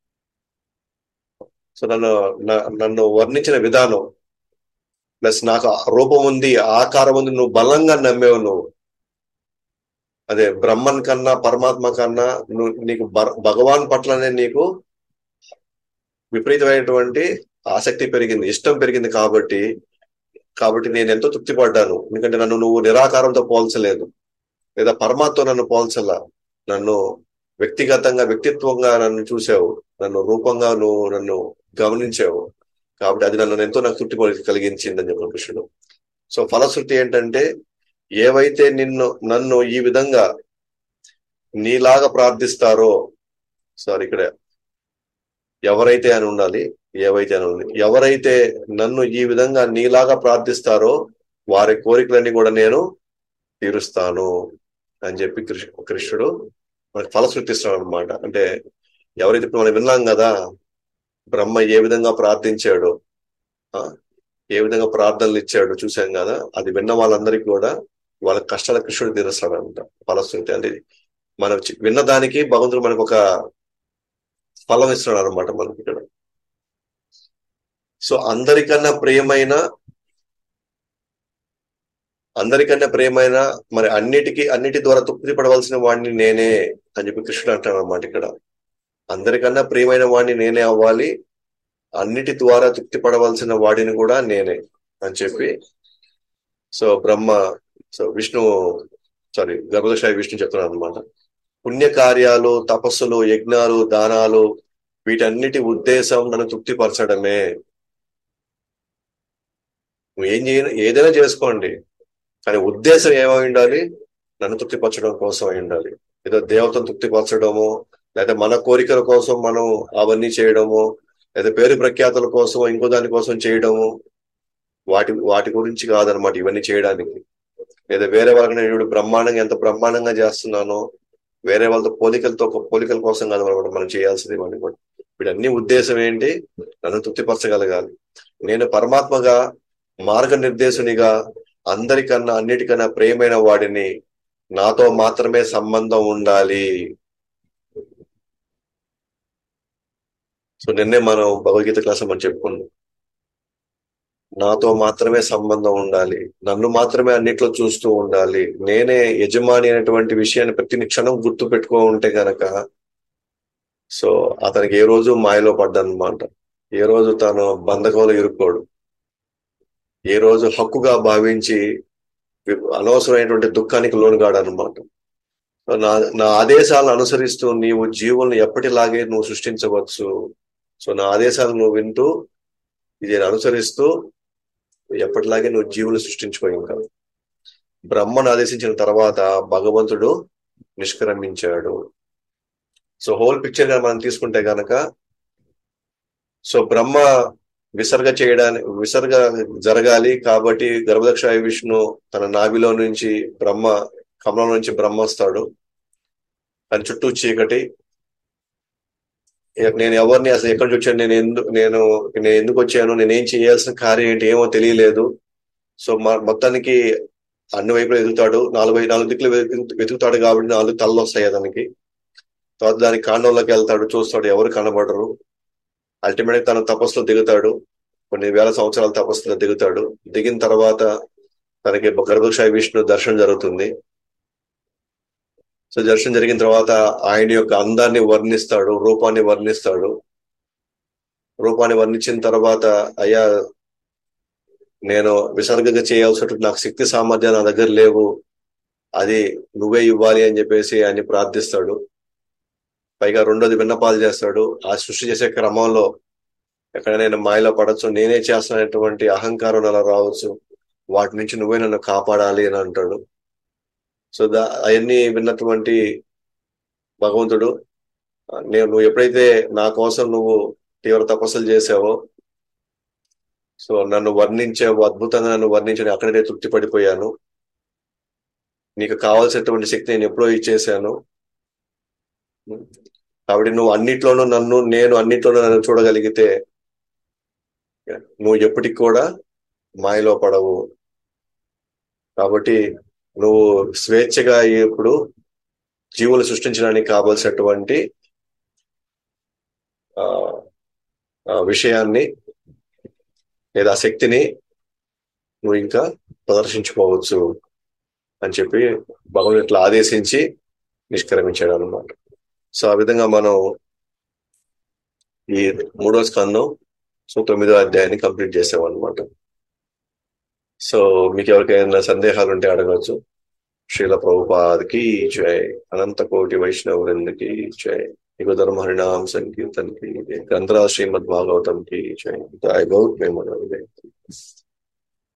సో నన్ను నా- నన్ను వర్ణించిన విధానం ప్లస్ నాకు ఆ రూపం ఉంది ఆకారం ఉంది నువ్వు బలంగా నమ్మేవు నువ్వు అదే బ్రహ్మన్ కన్నా పరమాత్మ కన్నా నువ్వు నీకు బర- భగవాన్ పట్లనే నీకు విపరీతమైనటువంటి ఆసక్తి పెరిగింది ఇష్టం పెరిగింది కాబట్టి కాబట్టి నేను ఎంతో తృప్తి పడ్డాను ఎందుకంటే నన్ను నువ్వు నిరాకారంతో పోల్చలేదు లేదా పరమాత్మ నన్ను పోల్చలా నన్ను వ్యక్తిగతంగా వ్యక్తిత్వంగా నన్ను చూసావు నన్ను రూపంగా నువ్వు నన్ను గమనించావు కాబట్టి అది నన్ను ఎంతో నాకు తృప్తి పడి- కలిగించింది అని చెప్పిన కృష్ణుడు సో ఫలశ్రుతి ఏంటంటే ఏవైతే నిన్ను నన్ను ఈ విధంగా నీలాగా ప్రార్థిస్తారో సారీ ఇక్కడ ఎవరైతే అని ఉండాలి ఏవైతే అని ఉంది ఎవరైతే నన్ను ఈ విధంగా నీలాగా ప్రార్థిస్తారో వారి కోరికలన్నీ కూడా నేను తీరుస్తాను అని చెప్పి కృష్ణ కృష్ణుడు మనకి ఫలశ్రుతిస్తాడు అనమాట అంటే ఎవరైతే ఇప్పుడు మనం విన్నాం కదా బ్రహ్మ ఏ విధంగా ప్రార్థించాడు ఆ, ఏ విధంగా ప్రార్థనలు ఇచ్చాడు చూసాం కదా అది విన్న వాళ్ళందరికీ కూడా వాళ్ళ కష్టాల కృష్ణుడు తీరుస్తాడు అనమాట ఫలశ్రుతి అంటే మనం చి- విన్న దానికి భగవంతుడు మనకు ఒక ఫలం ఇస్తున్నాడు అనమాట మనకి ఇక్కడ సో అందరికన్నా ప్రియమైన అందరికన్నా ప్రియమైన మరి అన్నిటికీ అన్నిటి ద్వారా తృప్తి పడవలసిన వాడిని నేనే అని చెప్పి కృష్ణుడు అంటాడు అనమాట ఇక్కడ అందరికన్నా ప్రియమైన వాడిని నేనే అవ్వాలి అన్నిటి ద్వారా తృప్తి పడవలసిన వాడిని కూడా నేనే అని చెప్పి so Brahma so Vishnu sorry గర్భదశాయి విష్ణు చెప్తున్నాడు అనమాట పుణ్యకార్యాలు తపస్సులు యజ్ఞాలు దానాలు వీటన్నిటి ఉద్దేశం నన్ను తృప్తిపరచడమే నువ్వు ఏం చేయ ఏదైనా చేసుకోండి కానీ ఉద్దేశం ఏమై ఉండాలి నన్ను తృప్తిపరచడం కోసం అయి ఉండాలి ఏదో దేవతను తృప్తిపరచడము లేదా మన కోరికల కోసం మనం అవన్నీ చేయడము లేదా పేరు ప్రఖ్యాతుల కోసం ఇంకో దాని కోసం చేయడము వాటి వాటి గురించి కాదనమాట ఇవన్నీ చేయడానికి లేదా వేరే వాళ్ళకి నేను ఇప్పుడు బ్రహ్మాండంగా ఎంత బ్రహ్మాండంగా చేస్తున్నానో వేరే వాళ్ళతో పోలికలతో పోలికల కోసం కాదు మనం మనం చేయాల్సింది ఇవన్నీ కూడా వీటన్ని ఉద్దేశం ఏంటి నన్ను తృప్తిపరచగలగాలి నేను పరమాత్మగా మార్గనిర్దేశునిగా అందరికన్నా అన్నిటికన్నా ప్రేమైన వాడిని నాతో మాత్రమే సంబంధం ఉండాలి సో నిన్నే మనం భగవద్గీత క్లాస్ మనం చెప్పుకున్నాం నాతో మాత్రమే సంబంధం ఉండాలి నన్ను మాత్రమే అన్నిట్లో చూస్తూ ఉండాలి నేనే యజమాని అనేటువంటి విషయాన్ని ప్రతి క్షణం గుర్తు పెట్టుకో ఉంటే గనక సో అతనికి ఏ రోజు మాయలో పడ్డనమాట ఏ రోజు తాను బంధకంలో ఇరుక్కోడు ఏ రోజు హక్కుగా భావించి అనవసరమైనటువంటి దుఃఖానికి లోనుగాడు అనమాట నా నా ఆదేశాలను అనుసరిస్తూ నీవు జీవులను ఎప్పటిలాగే నువ్వు సృష్టించవచ్చు సో నా ఆదేశాలు నువ్వు వింటూ ఇది అనుసరిస్తూ ఎప్పటిలాగే నువ్వు జీవులు సృష్టించుకో ఇంకా బ్రహ్మను ఆదేశించిన తర్వాత భగవంతుడు నిష్క్రమించాడు సో హోల్ పిక్చర్ గా మనం తీసుకుంటే గనక సో బ్రహ్మ విసర్గ చేయడానికి విసర్గ జరగాలి కాబట్టి గర్భదక్ష విష్ణు తన నాభిలో నుంచి బ్రహ్మ కమలం నుంచి బ్రహ్మ వస్తాడు దాని చుట్టూ చీకటి నేను ఎవరిని అసలు ఎక్కడి నుంచి వచ్చాను నేను ఎందుకు నేను నేను ఎందుకు వచ్చాను నేనేం చేయాల్సిన కార్యం ఏంటి ఏమో తెలియలేదు సో మొత్తానికి అన్ని వైపులు ఎదుగుతాడు నాలుగు నాలుగు దిక్కులు వెతుకుతాడు కాబట్టి నాలుగు తలలు వస్తాయి అతనికి తర్వాత దాని కాండంలోకి వెళ్తాడు చూస్తాడు ఎవరు కనబడరు అల్టిమేట్ గా తన తపస్సులో దిగుతాడు కొన్ని వేల సంవత్సరాల తపస్సులో దిగుతాడు దిగిన తర్వాత తనకి గర్భక్షాయి విష్ణు దర్శనం జరుగుతుంది సో దర్శనం జరిగిన తర్వాత ఆయన యొక్క అందాన్ని వర్ణిస్తాడు రూపాన్ని వర్ణిస్తాడు రూపాన్ని వర్ణించిన తర్వాత అయ్యా నేను విసర్గగా చేయాల్సినటువంటి నాకు శక్తి సామర్థ్యాలు నా దగ్గర లేవు అది నువ్వే ఇవ్వాలి అని చెప్పేసి ఆయన ప్రార్థిస్తాడు పైగా రెండోది విన్నపాలు చేస్తాడు ఆ సృష్టి చేసే క్రమంలో ఎక్కడ నేను మాయలో పడచ్చు నేనే చేస్తున్నటువంటి అహంకారం అలా రావచ్చు వాటి నుంచి నువ్వే నన్ను కాపాడాలి అని అంటాడు సో దా అవన్నీ విన్నటువంటి భగవంతుడు నేను నువ్వు ఎప్పుడైతే నా కోసం నువ్వు తీవ్ర తపస్సులు చేసావో సో నన్ను వర్ణించావు అద్భుతంగా నన్ను వర్ణించని అక్కడే తృప్తి పడిపోయాను నీకు కావాల్సినటువంటి శక్తి నేను ఎప్పుడో ఇచ్చేసాను కాబట్టి నువ్వు అన్నిట్లోనూ నన్ను నేను అన్నిట్లోనూ నన్ను చూడగలిగితే నువ్వు ఎప్పటికి కూడా మాయలో పడవు కాబట్టి నువ్వు స్వేచ్ఛగా ఇప్పుడు జీవులు సృష్టించడానికి కావలసినటువంటి ఆ విషయాన్ని లేదా శక్తిని నువ్వు ఇంకా ప్రదర్శించుకోవచ్చు అని చెప్పి భగవంతుడు ఇట్లా ఆదేశించి నిష్క్రమించాడు అనమాట సో ఆ విధంగా మనం ఈ మూడో స్కందం సో తొమ్మిదో అధ్యాయాన్ని కంప్లీట్ చేసాం అనమాట సో మీకు ఎవరికైనా సందేహాలు ఉంటే అడగచ్చు శ్రీల ప్రభుపాదికి జై అనంత కోటి వైష్ణవులందకి జై యుగ ధర్మ హరినామ సంకీర్తన్ కి గ్రంథరాజ్ శ్రీమద్ భాగవతం కి జై గౌత్ మేము